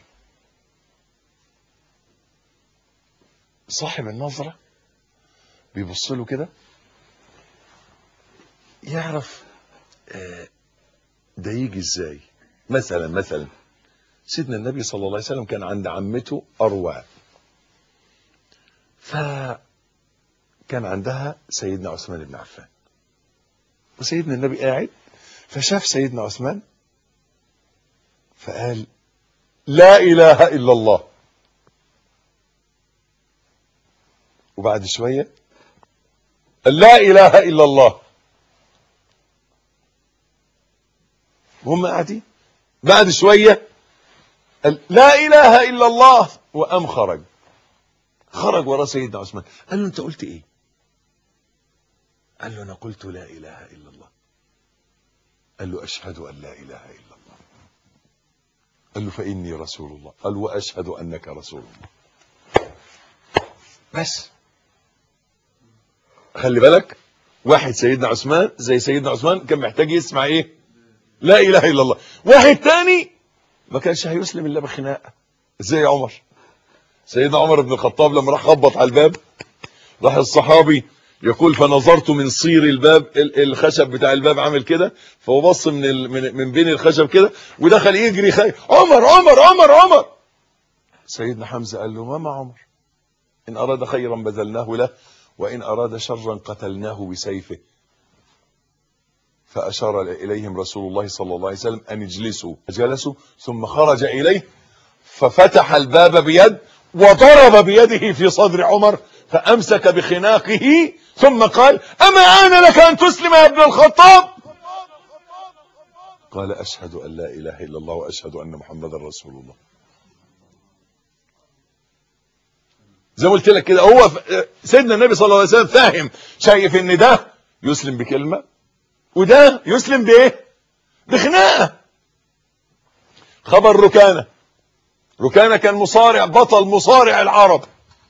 صاحب النظره بيبص له كده يعرف آه، ده يجي ازاي مثلا مثلا سيدنا النبي صلى الله عليه وسلم كان عند عمته أروى فكان عندها سيدنا عثمان بن عفان وسيدنا النبي قاعد فشاف سيدنا عثمان فقال لا إله إلا الله وبعد شوية قال لا إله إلا الله وهم قاعدين بعد شوية قال لا إله إلا الله وقام خرج خرج ورا سيدنا عثمان قال له أنت قلت إيه قال له أنا قلت لا إله إلا الله قال له أشهد أن لا إله إلا الله قال له فإني رسول الله قال وأشهد أنك رسول الله بس خلي بالك واحد سيدنا عثمان زي سيدنا عثمان كان محتاج يسمع ايه لا اله الا الله واحد تاني ما كانش هيسلم الا بخناقه زي عمر سيدنا عمر بن الخطاب لما راح خبط على الباب راح الصحابي يقول فنظرت من صير الباب ال- الخشب بتاع الباب عامل كده فهو بص من ال- من من بين الخشب كده ودخل يجري خي... عمر عمر عمر عمر سيدنا حمزه قال له ما مع عمر ان اراد خيرا بذلناه له وان اراد شرا قتلناه بسيفه فأشار إليهم رسول الله صلى الله عليه وسلم أن اجلسوا جلسوا ثم خرج إليه ففتح الباب بيد وضرب بيده في صدر عمر فأمسك بخناقه ثم قال أما آن لك أن تسلم يا ابن الخطاب قال أشهد أن لا إله إلا الله وأشهد أن محمدا رسول الله زي ما قلت لك كده هو ف- سيدنا النبي صلى الله عليه وسلم فاهم شايف ان ده يسلم بكلمه وده يسلم بايه بخناقه خبر ركانه ركانه كان مصارع بطل مصارع العرب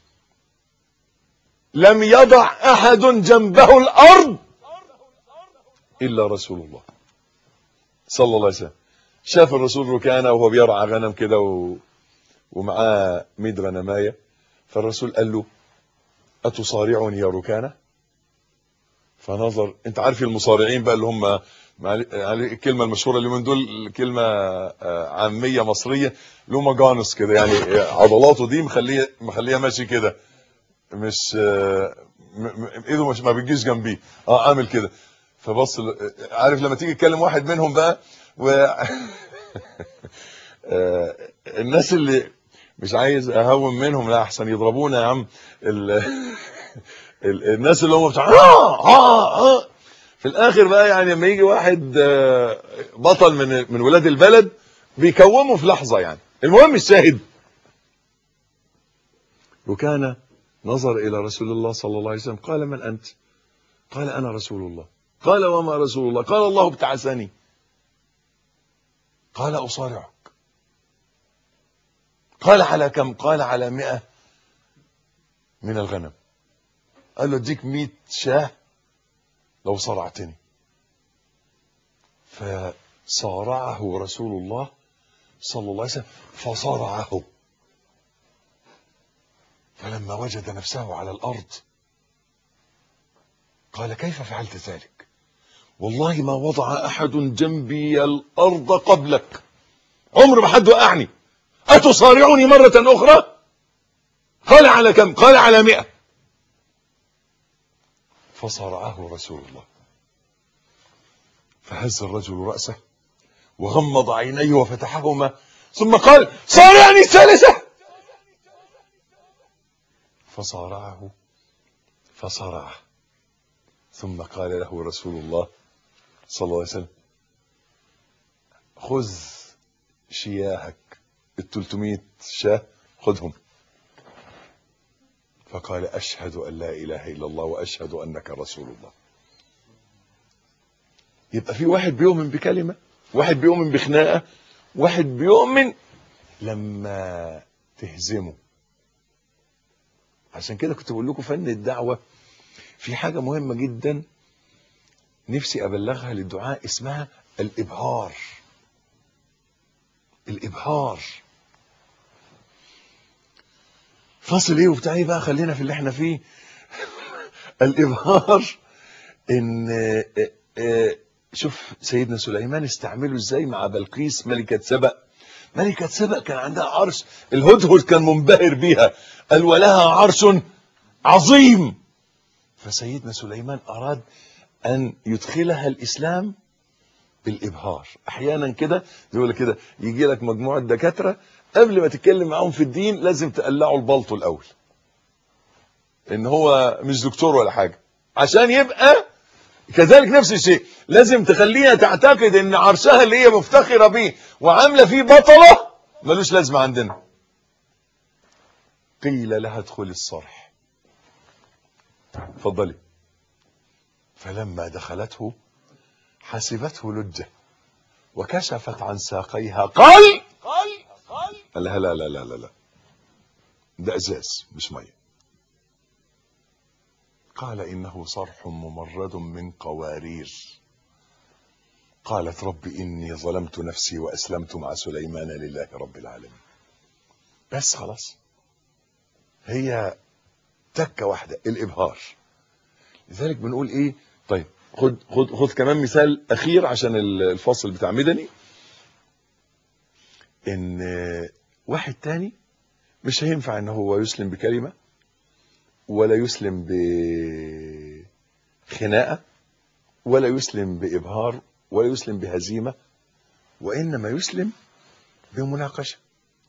لم يضع احد جنبه الارض الا رسول الله صلى الله عليه وسلم شاف الرسول ركانه وهو بيرعى غنم كده و... ومعاه 100 غنمايه فالرسول قال له اتصارعني يا ركانه فنظر انت عارف المصارعين بقى اللي هم معل- يعني الكلمه المشهوره اللي من دول كلمه آه، عاميه مصريه اللي هم جانس كده يعني عضلاته دي مخليه مخليه ماشي كده مش آه، م- م- ايده مش ما بتجيش جنبيه اه عامل كده فبص ل- عارف لما تيجي تكلم واحد منهم بقى و آه، الناس اللي مش عايز اهون منهم لا احسن يضربونا يا عم ال... ال... الناس اللي هم بتاع آه آه آه في الاخر بقى يعني لما يجي واحد آه، بطل من من ولاد البلد بيكومه في لحظه يعني المهم الشاهد وكان نظر الى رسول الله صلى الله عليه وسلم قال من انت قال انا رسول الله قال وما رسول الله قال الله ابتعثني قال اصارعك قال على كم قال على مئة من الغنم قال له اديك مئة شاه لو صرعتني فصارعه رسول الله صلى الله عليه وسلم فصرعه فلما وجد نفسه على الأرض قال كيف فعلت ذلك والله ما وضع أحد جنبي الأرض قبلك عمر ما حد وقعني أتصارعني مرة أخرى قال على كم قال على مئة فصارعه رسول الله فهز الرجل رأسه وغمض عينيه وفتحهما ثم قال صارعني الثالثة فصارعه فصرعه ثم قال له رسول الله صلى الله عليه وسلم خذ شياهك التلتمية شاه خذهم فقال أشهد أن لا إله إلا الله وأشهد أنك رسول الله يبقى في واحد بيؤمن بكلمة واحد بيؤمن بخناقة واحد بيؤمن لما تهزمه عشان كده كنت بقول لكم فن الدعوة في حاجة مهمة جدا نفسي أبلغها للدعاء اسمها الإبهار الإبهار فاصل ايه وبتاع ايه بقى خلينا في اللي احنا فيه الابهار ان آه، آه، شوف سيدنا سليمان استعمله ازاي مع بلقيس ملكة سبأ ملكة سبأ كان عندها عرش الهدهد كان منبهر بيها قال ولها عرش عظيم فسيدنا سليمان اراد ان يدخلها الاسلام بالابهار احيانا كده زي ما كده يجي لك مجموعه دكاتره قبل ما تتكلم معاهم في الدين لازم تقلعه البلطو الاول ان هو مش دكتور ولا حاجه عشان يبقى كذلك نفس الشيء لازم تخليها تعتقد ان عرشها اللي هي مفتخره بيه وعامله فيه بطله ملوش لازمه عندنا قيل لها ادخلي الصرح اتفضلي فلما دخلته حسبته لجه وكشفت عن ساقيها قال قال لها لا لا لا لا لا ده ازاز مش ميه قال انه صرح ممرد من قوارير قالت رب اني ظلمت نفسي واسلمت مع سليمان لله رب العالمين بس خلاص هي تكه واحده الابهار لذلك بنقول ايه طيب خد خد خد كمان مثال اخير عشان الفصل بتاع مدني ان واحد تاني مش هينفع ان هو يسلم بكلمة ولا يسلم بخناقة ولا يسلم بإبهار ولا يسلم بهزيمة وإنما يسلم بمناقشة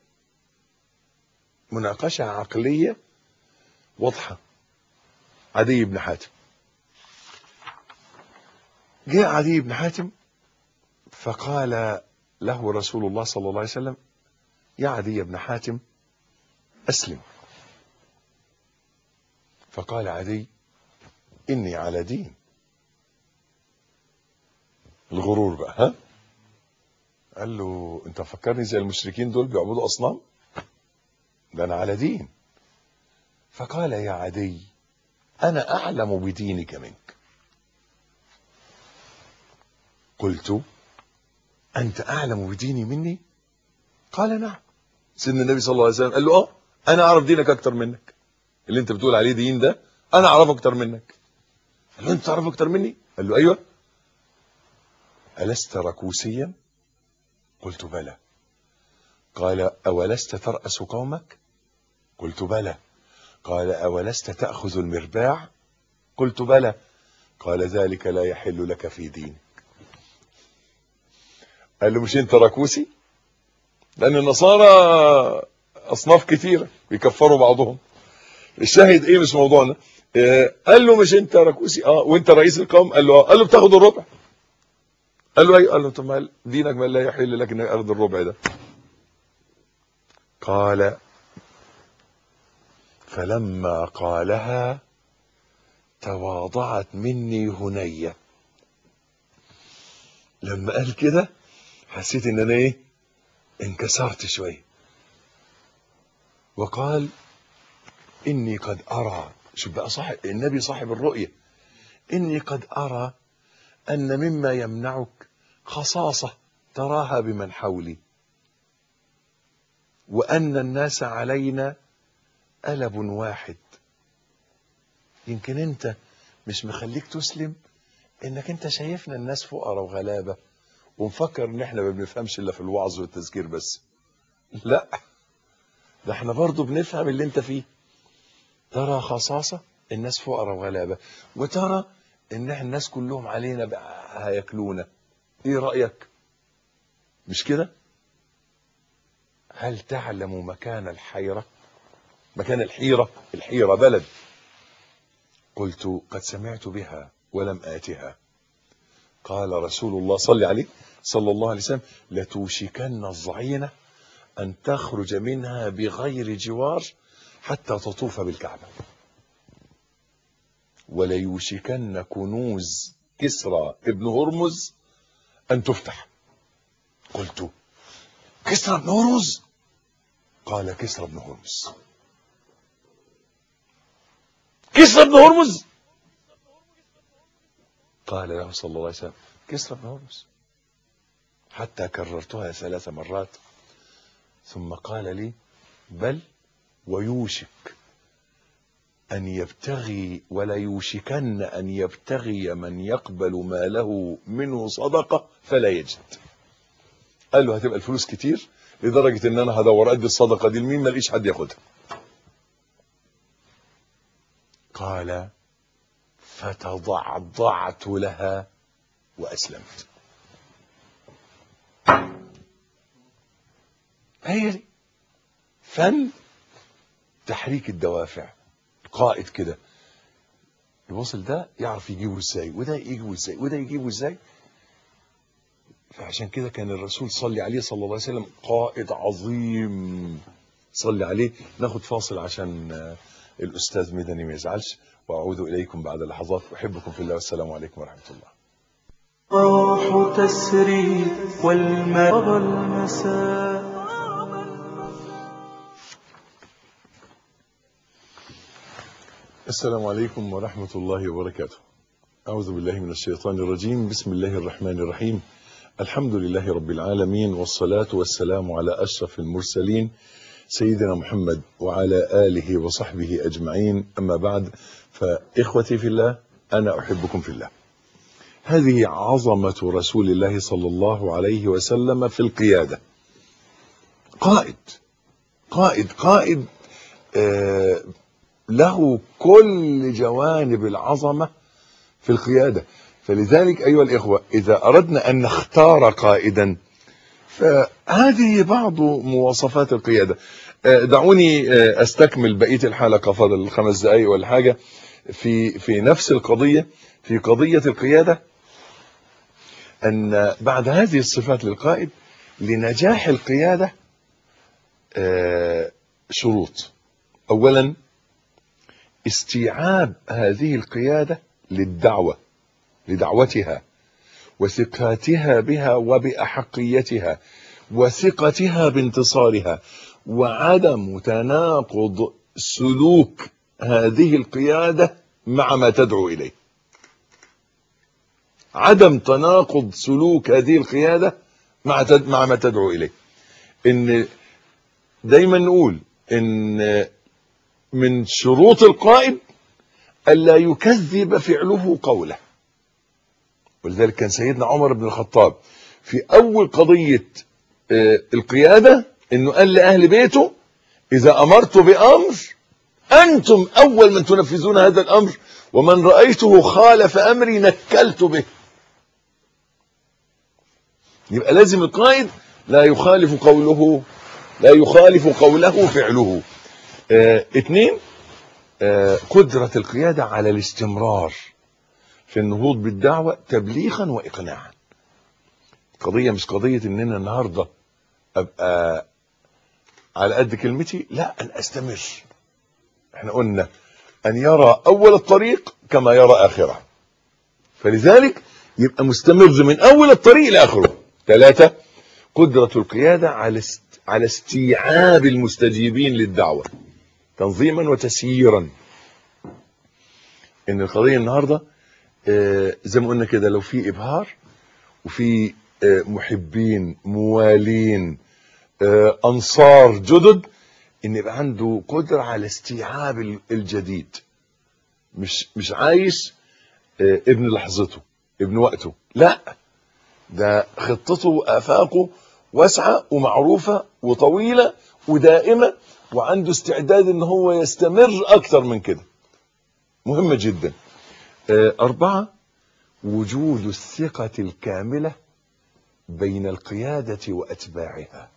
مناقشة عقلية واضحة عدي بن حاتم جاء عدي بن حاتم فقال له رسول الله صلى الله عليه وسلم يا عدي بن حاتم أسلم فقال عدي إني على دين الغرور بقى ها قال له انت فكرني زي المشركين دول بيعبدوا أصنام ده أنا على دين فقال يا عدي أنا أعلم بدينك منك قلت أنت أعلم بديني مني قال نعم سيدنا النبي صلى الله عليه وسلم قال له اه انا اعرف دينك اكتر منك اللي انت بتقول عليه دين ده انا اعرفه اكتر منك قال له انت تعرف اكتر مني قال له ايوه الست ركوسيا قلت بلى قال اولست تراس قومك قلت بلى قال اولست تاخذ المرباع قلت بلى قال ذلك لا يحل لك في دينك قال له مش انت ركوسي لان النصارى اصناف كثيره بيكفروا بعضهم الشاهد ايه مش موضوعنا آه قال له مش انت ركوسي اه وانت رئيس القوم قال له اه قال له بتاخد الربع قال له ايوه قال له طب ما دينك ما لا يحل لك انك ارض الربع ده قال فلما قالها تواضعت مني هنيه لما قال كده حسيت ان انا ايه انكسرت شويه وقال اني قد ارى شوف بقى صاحب النبي صاحب الرؤيه اني قد ارى ان مما يمنعك خصاصه تراها بمن حولي وان الناس علينا ألب واحد يمكن انت مش مخليك تسلم انك انت شايفنا الناس فقراء وغلابه ومفكر ان احنا ما بنفهمش الا في الوعظ والتذكير بس لا ده احنا برضه بنفهم اللي انت فيه ترى خصاصة الناس فقراء وغلابة وترى ان احنا الناس كلهم علينا بقى هياكلونا ايه رأيك مش كده هل تعلم مكان الحيرة مكان الحيرة الحيرة بلد قلت قد سمعت بها ولم آتها قال رسول الله صلى عليه صلى الله عليه وسلم لتوشكن الظعينة أن تخرج منها بغير جوار حتى تطوف بالكعبة وليوشكن كنوز كسرى ابن هرمز أن تفتح قلت كسرى ابن هرمز قال كسرى ابن هرمز كسرى ابن هرمز قال له صلى الله عليه وسلم كسرى ابن هرمز حتى كررتها ثلاث مرات ثم قال لي بل ويوشك أن يبتغي ولا يوشكن أن يبتغي من يقبل ماله منه صدقة فلا يجد قال له هتبقى الفلوس كتير لدرجة ان انا هدور ادي الصدقة دي لمين ماليش حد ياخدها قال فتضعضعت لها واسلمت هي دي فن تحريك الدوافع قائد كده الوصل ده يعرف يجيبه ازاي وده يجيبه ازاي وده يجيبه ازاي فعشان كده كان الرسول صلي عليه صلى الله عليه وسلم قائد عظيم صلي عليه ناخد فاصل عشان آه، الأستاذ مدني ما يزعلش وأعود إليكم بعد لحظات أحبكم في الله والسلام عليكم ورحمة الله
الروح تسري والمرض المساء
السلام عليكم ورحمة الله وبركاته أعوذ بالله من الشيطان الرجيم بسم الله الرحمن الرحيم الحمد لله رب العالمين والصلاة والسلام على أشرف المرسلين سيدنا محمد وعلى آله وصحبه أجمعين أما بعد فإخوتي في الله أنا أحبكم في الله هذه عظمة رسول الله صلى الله عليه وسلم في القيادة قائد قائد قائد آه له كل جوانب العظمة في القيادة فلذلك أيها الإخوة إذا أردنا أن نختار قائدا فهذه بعض مواصفات القيادة آه، دعوني آه، أستكمل بقية الحلقة فضل خمس دقايق ولا حاجة في في نفس القضية في قضية القيادة أن بعد هذه الصفات للقائد لنجاح القيادة آه، شروط أولا استيعاب هذه القيادة للدعوة لدعوتها وثقاتها بها وبأحقيتها وثقتها بانتصارها وعدم تناقض سلوك هذه القيادة مع ما تدعو إليه عدم تناقض سلوك هذه القيادة مع تد... مع ما تدعو إليه إن دايما نقول إن من شروط القائد ألا يكذب فعله قوله ولذلك كان سيدنا عمر بن الخطاب في أول قضية آه، القيادة إنه قال لأهل بيته إذا أمرت بأمر أنتم أول من تنفذون هذا الأمر ومن رأيته خالف أمري نكلت به يبقى لازم القائد لا يخالف قوله لا يخالف قوله فعله آه، اثنين آه، قدرة القيادة على الاستمرار في النهوض بالدعوة تبليغا وإقناعا قضية مش قضية إننا النهاردة أبقى على قد كلمتي لا أن أستمر احنا قلنا أن يرى أول الطريق كما يرى آخره فلذلك يبقى مستمر من أول الطريق لآخره ثلاثة قدرة القيادة على است... على استيعاب المستجيبين للدعوة تنظيما وتسييرا ان القضيه النهارده آه، زي ما قلنا كده لو في ابهار وفي آه، محبين موالين آه، انصار جدد ان يبقى عنده قدره على استيعاب ال- الجديد مش مش عايش آه، ابن لحظته ابن وقته لا ده خطته وافاقه واسعه ومعروفه وطويله ودائمه وعنده استعداد ان هو يستمر اكتر من كده مهمه جدا آه، اربعه وجود الثقه الكامله بين القياده واتباعها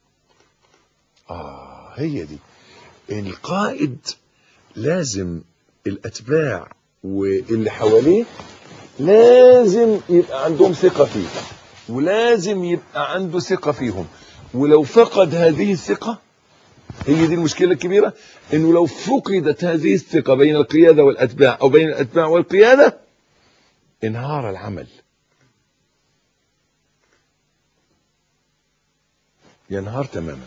اه هي دي القائد لازم الاتباع واللي حواليه لازم يبقى عندهم ثقه فيه ولازم يبقى عنده ثقه فيهم ولو فقد هذه الثقه هي دي المشكله الكبيره انه لو فقدت هذه الثقه بين القياده والاتباع او بين الاتباع والقياده انهار العمل ينهار تماما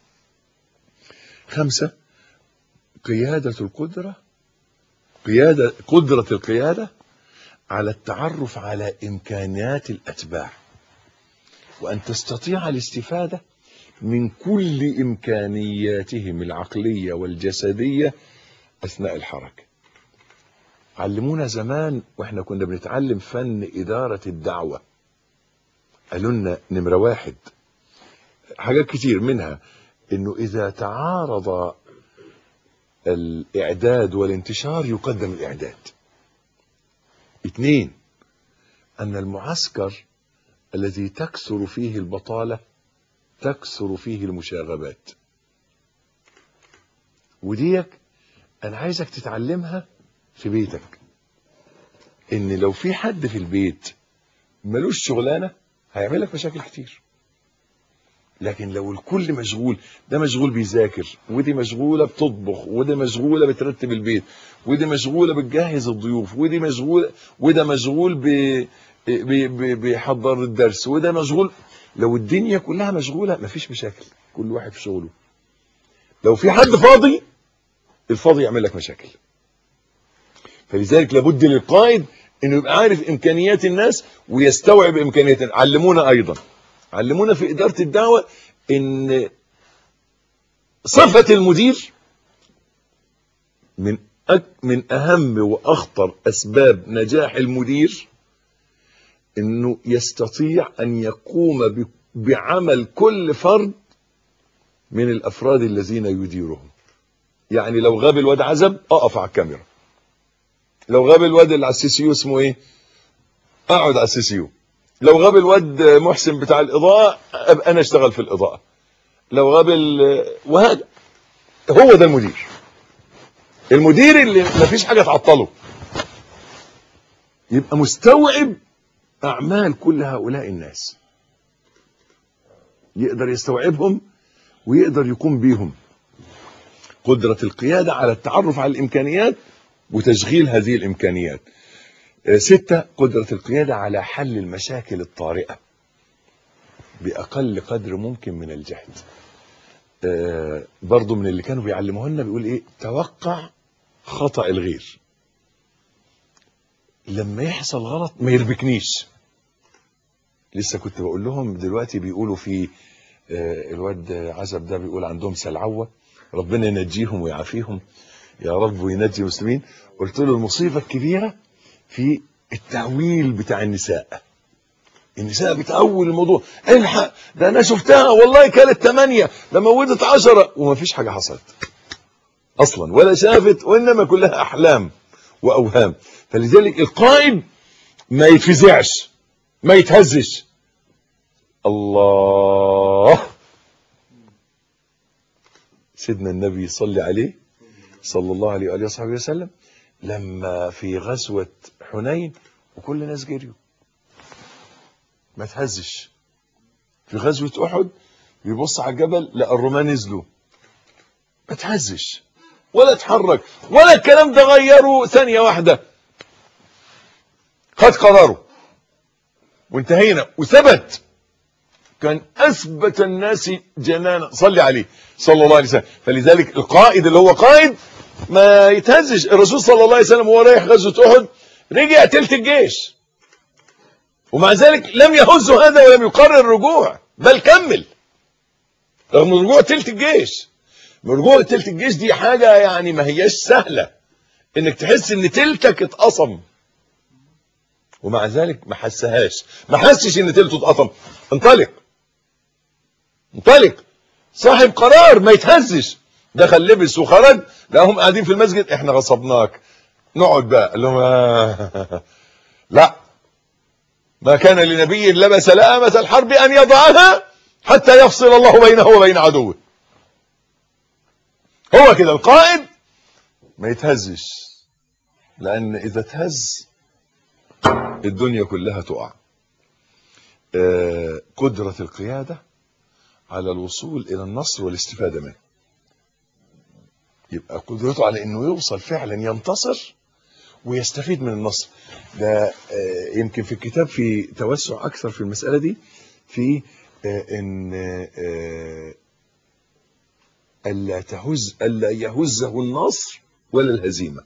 خمسة قيادة القدرة قيادة قدرة القيادة على التعرف على إمكانيات الأتباع وأن تستطيع الاستفادة من كل إمكانياتهم العقلية والجسدية أثناء الحركة علمونا زمان وإحنا كنا بنتعلم فن إدارة الدعوة قالوا لنا نمرة واحد حاجات كتير منها إنه إذا تعارض الإعداد والانتشار يقدم الإعداد اثنين أن المعسكر الذي تكثر فيه البطالة تكثر فيه المشاغبات وديك أنا عايزك تتعلمها في بيتك إن لو في حد في البيت ملوش شغلانة هيعمل لك مشاكل كتير لكن لو الكل مشغول ده مشغول بيذاكر ودي مشغوله بتطبخ ودي مشغوله بترتب البيت ودي مشغوله بتجهز الضيوف ودي مشغول وده مشغول ب بي- بي- بيحضر الدرس وده مشغول لو الدنيا كلها مشغوله مفيش مشاكل كل واحد في شغله لو في حد فاضي الفاضي يعمل لك مشاكل فلذلك لابد للقائد انه يبقى عارف امكانيات الناس ويستوعب امكانيات الناس. علمونا ايضا علمونا في اداره الدعوه ان صفه المدير من أك من اهم واخطر اسباب نجاح المدير انه يستطيع ان يقوم ب- بعمل كل فرد من الافراد الذين يديرهم يعني لو غاب الواد عزب اقف على الكاميرا لو غاب الواد اللي على السي سي يو اسمه ايه اقعد على السي سي يو لو غاب الواد محسن بتاع الاضاءه ابقى انا اشتغل في الاضاءه لو غاب ال- وهذا هو ده المدير المدير اللي مفيش حاجه تعطله يبقى مستوعب اعمال كل هؤلاء الناس يقدر يستوعبهم ويقدر يقوم بيهم قدرة القيادة على التعرف على الإمكانيات وتشغيل هذه الإمكانيات آه، ستة قدرة القيادة على حل المشاكل الطارئة بأقل قدر ممكن من الجهد آه، برضو من اللي كانوا بيعلموه لنا بيقول إيه توقع خطأ الغير لما يحصل غلط ما يربكنيش لسه كنت بقول لهم دلوقتي بيقولوا في آه، الواد عزب ده بيقول عندهم سلعوة ربنا ينجيهم ويعافيهم يا رب وينجي المسلمين قلت له المصيبة الكبيرة في التأويل بتاع النساء النساء بتأول الموضوع الحق ده انا شفتها والله كانت ثمانية لما ولدت عشرة وما حاجة حصلت اصلا ولا شافت وانما كلها احلام واوهام فلذلك القائد ما يتفزعش ما يتهزش الله سيدنا النبي صلى عليه صلى الله عليه وآله وصحبه وسلم لما في غزوة حنين وكل الناس جريوا ما تهزش في غزوة أحد بيبص على الجبل لقى الرومان نزلوا ما تهزش ولا اتحرك ولا الكلام ده غيره ثانية واحدة خد قراره وانتهينا وثبت كان اثبت الناس جنانا صلي عليه صلى الله عليه وسلم فلذلك القائد اللي هو قائد ما يتهزش الرسول صلى الله عليه وسلم وهو رايح غزوه احد رجع تلت الجيش ومع ذلك لم يهزه هذا ولم يقرر الرجوع بل كمل رغم رجوع تلت الجيش رجوع تلت الجيش دي حاجه يعني ما هياش سهله انك تحس ان تلتك اتقصم ومع ذلك ما حسهاش ما حسش ان تلته اتقطم انطلق انطلق صاحب قرار ما يتهزش دخل لبس وخرج لقاهم قاعدين في المسجد احنا غصبناك نقعد بقى قال لهم آه. لا ما كان لنبي لبس لامة الحرب ان يضعها حتى يفصل الله بينه وبين عدوه هو كده القائد ما يتهزش لان اذا تهز الدنيا كلها تقع آه، قدرة القيادة على الوصول إلى النصر والاستفادة منه يبقى قدرته على أنه يوصل فعلا ينتصر ويستفيد من النصر ده آه، يمكن في الكتاب في توسع اكثر في المساله دي في آه، ان آه، الا تهز الا يهزه النصر ولا الهزيمه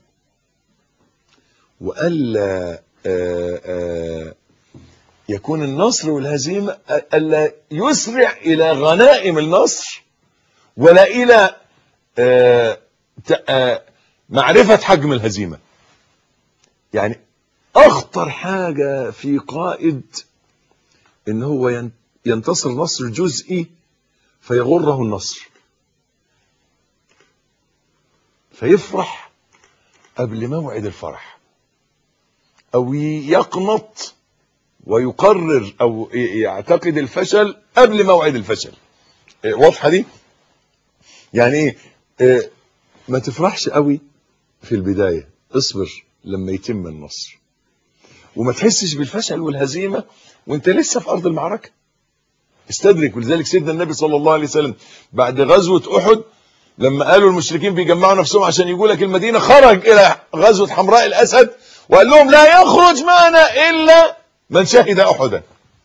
والا آه، آه، يكون النصر والهزيمه الا يسرع الى غنائم النصر ولا الى آه، ت- آه، معرفه حجم الهزيمه يعني اخطر حاجه في قائد ان هو ين- ينتصر نصر جزئي فيغره النصر فيفرح قبل موعد الفرح او يقنط ويقرر او ي- يعتقد الفشل قبل موعد الفشل إيه، واضحه دي يعني ايه إيه، ما تفرحش قوي في البدايه اصبر لما يتم النصر وما تحسش بالفشل والهزيمه وانت لسه في ارض المعركه استدرك ولذلك سيدنا النبي صلى الله عليه وسلم بعد غزوه احد لما قالوا المشركين بيجمعوا نفسهم عشان يجوا لك المدينه خرج الى غزوه حمراء الاسد وقال لهم لا يخرج معنا الا من شهد احدا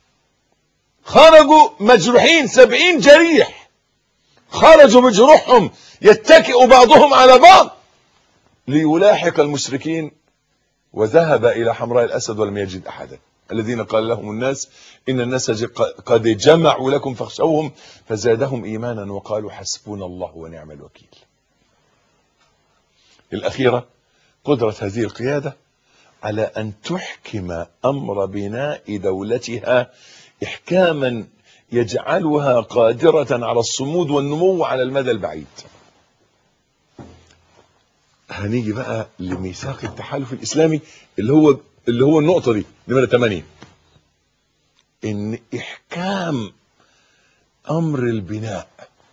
خرجوا مجروحين سبعين جريح خرجوا بجروحهم يتكئ بعضهم على بعض ليلاحق المشركين وذهب إلى حمراء الأسد ولم يجد أحدا الذين قال لهم الناس إن الناس ج- قد جمعوا لكم فاخشوهم فزادهم إيمانا وقالوا حسبنا الله ونعم الوكيل الأخيرة قدرة هذه القيادة على أن تحكم أمر بناء دولتها إحكاما يجعلها قادرة على الصمود والنمو على المدى البعيد هنيجي بقى لميثاق التحالف الاسلامي اللي هو اللي هو النقطه دي نمره 8 ان احكام امر البناء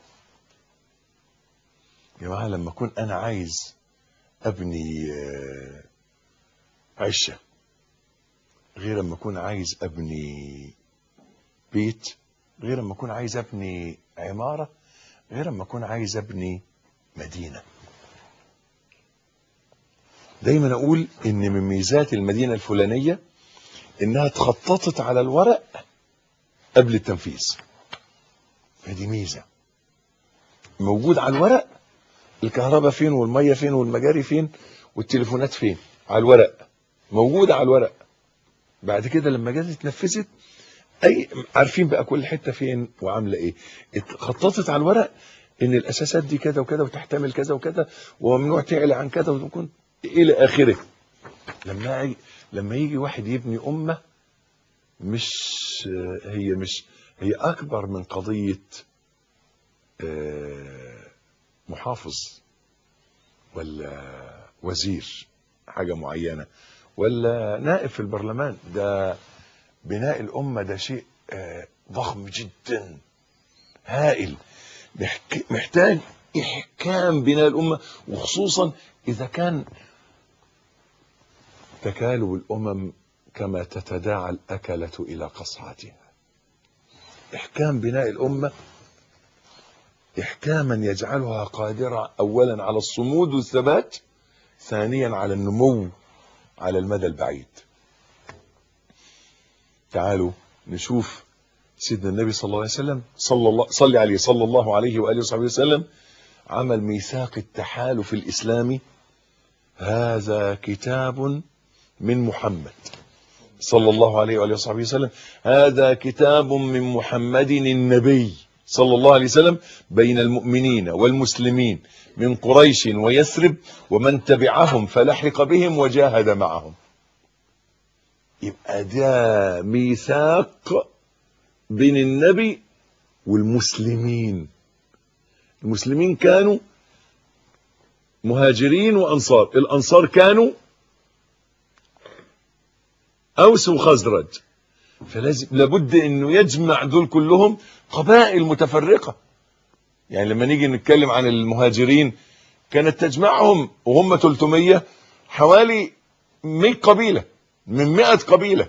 يا جماعه لما اكون انا عايز ابني آه، عشه غير لما اكون عايز ابني بيت غير لما اكون عايز ابني عماره غير لما اكون عايز ابني مدينه دايما اقول ان من ميزات المدينه الفلانيه انها اتخططت على الورق قبل التنفيذ فدي ميزه موجود على الورق الكهرباء فين والميه فين والمجاري فين والتليفونات فين على الورق موجوده على الورق بعد كده لما جت اتنفذت اي عارفين بقى كل حته فين وعامله ايه اتخططت على الورق ان الاساسات دي كذا وكذا وتحتمل كذا وكذا وممنوع تعلى عن كذا وتكون الى اخره لما يجي لما يجي واحد يبني امه مش هي مش هي اكبر من قضيه آه، محافظ ولا وزير حاجه معينه ولا نائب في البرلمان ده بناء الامه ده شيء آه، ضخم جدا هائل محك- محتاج احكام بناء الامه وخصوصا اذا كان تكالب الامم كما تتداعى الاكله الى قصعتها احكام بناء الامه احكاما يجعلها قادره اولا على الصمود والثبات ثانيا على النمو على المدى البعيد تعالوا نشوف سيدنا النبي صلى الله عليه وسلم صلى الله صلي عليه صلى الله عليه واله وصحبه وسلم عمل ميثاق التحالف الاسلامي هذا كتاب من محمد صلى الله عليه واله وصحبه وسلم هذا كتاب من محمد النبي صلى الله عليه وسلم بين المؤمنين والمسلمين من قريش ويثرب ومن تبعهم فلحق بهم وجاهد معهم يبقى ده ميثاق بين النبي والمسلمين المسلمين كانوا مهاجرين وانصار الانصار كانوا اوس وخزرج فلازم لابد انه يجمع دول كلهم قبائل متفرقه يعني لما نيجي نتكلم عن المهاجرين كانت تجمعهم وهم 300 حوالي 100 قبيله من 100 قبيله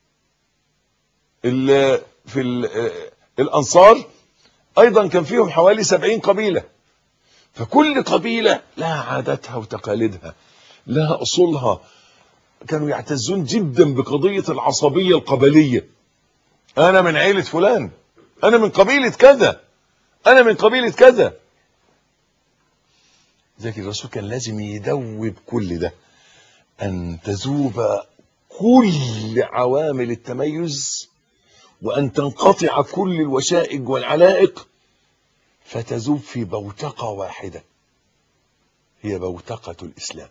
ال- في ال- الانصار ايضا كان فيهم حوالي 70 قبيله فكل قبيله لها عاداتها وتقاليدها لها اصولها كانوا يعتزون جدا بقضية العصبية القبلية انا من عيلة فلان انا من قبيلة كذا انا من قبيلة كذا ذاك الرسول كان لازم يدوب كل ده ان تذوب كل عوامل التميز وان تنقطع كل الوشائج والعلائق فتذوب في بوتقة واحدة هي بوتقة الاسلام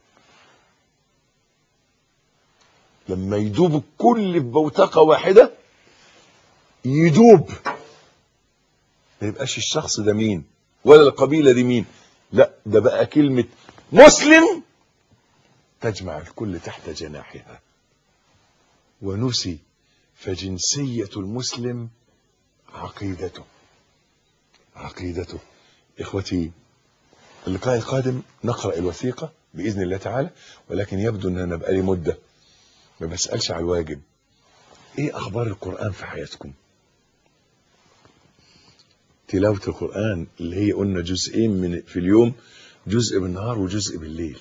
لما يدوب كل في بوتقة واحدة يدوب ما يبقاش الشخص ده مين ولا القبيلة دي مين لا ده بقى كلمة مسلم تجمع الكل تحت جناحها ونسي فجنسية المسلم عقيدته عقيدته إخوتي اللقاء القادم نقرأ الوثيقة بإذن الله تعالى ولكن يبدو أن أنا بقالي مدة ما بسألش على الواجب إيه أخبار القرآن في حياتكم تلاوة القرآن اللي هي قلنا جزئين من في اليوم جزء بالنهار وجزء بالليل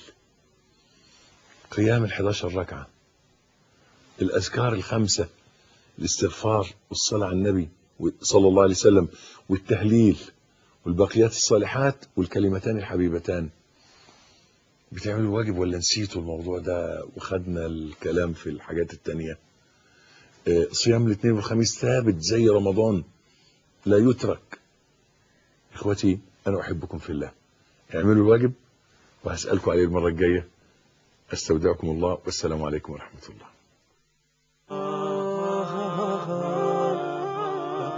قيام ال11 ركعة الأذكار الخمسة الاستغفار والصلاة على النبي صلى الله عليه وسلم والتهليل والبقيات الصالحات والكلمتان الحبيبتان بتعملوا واجب ولا نسيتوا الموضوع ده وخدنا الكلام في الحاجات التانية آه، صيام الاثنين والخميس ثابت زي رمضان لا يترك اخوتي انا احبكم في الله اعملوا الواجب وهسألكم عليه المرة الجاية استودعكم الله والسلام عليكم ورحمة الله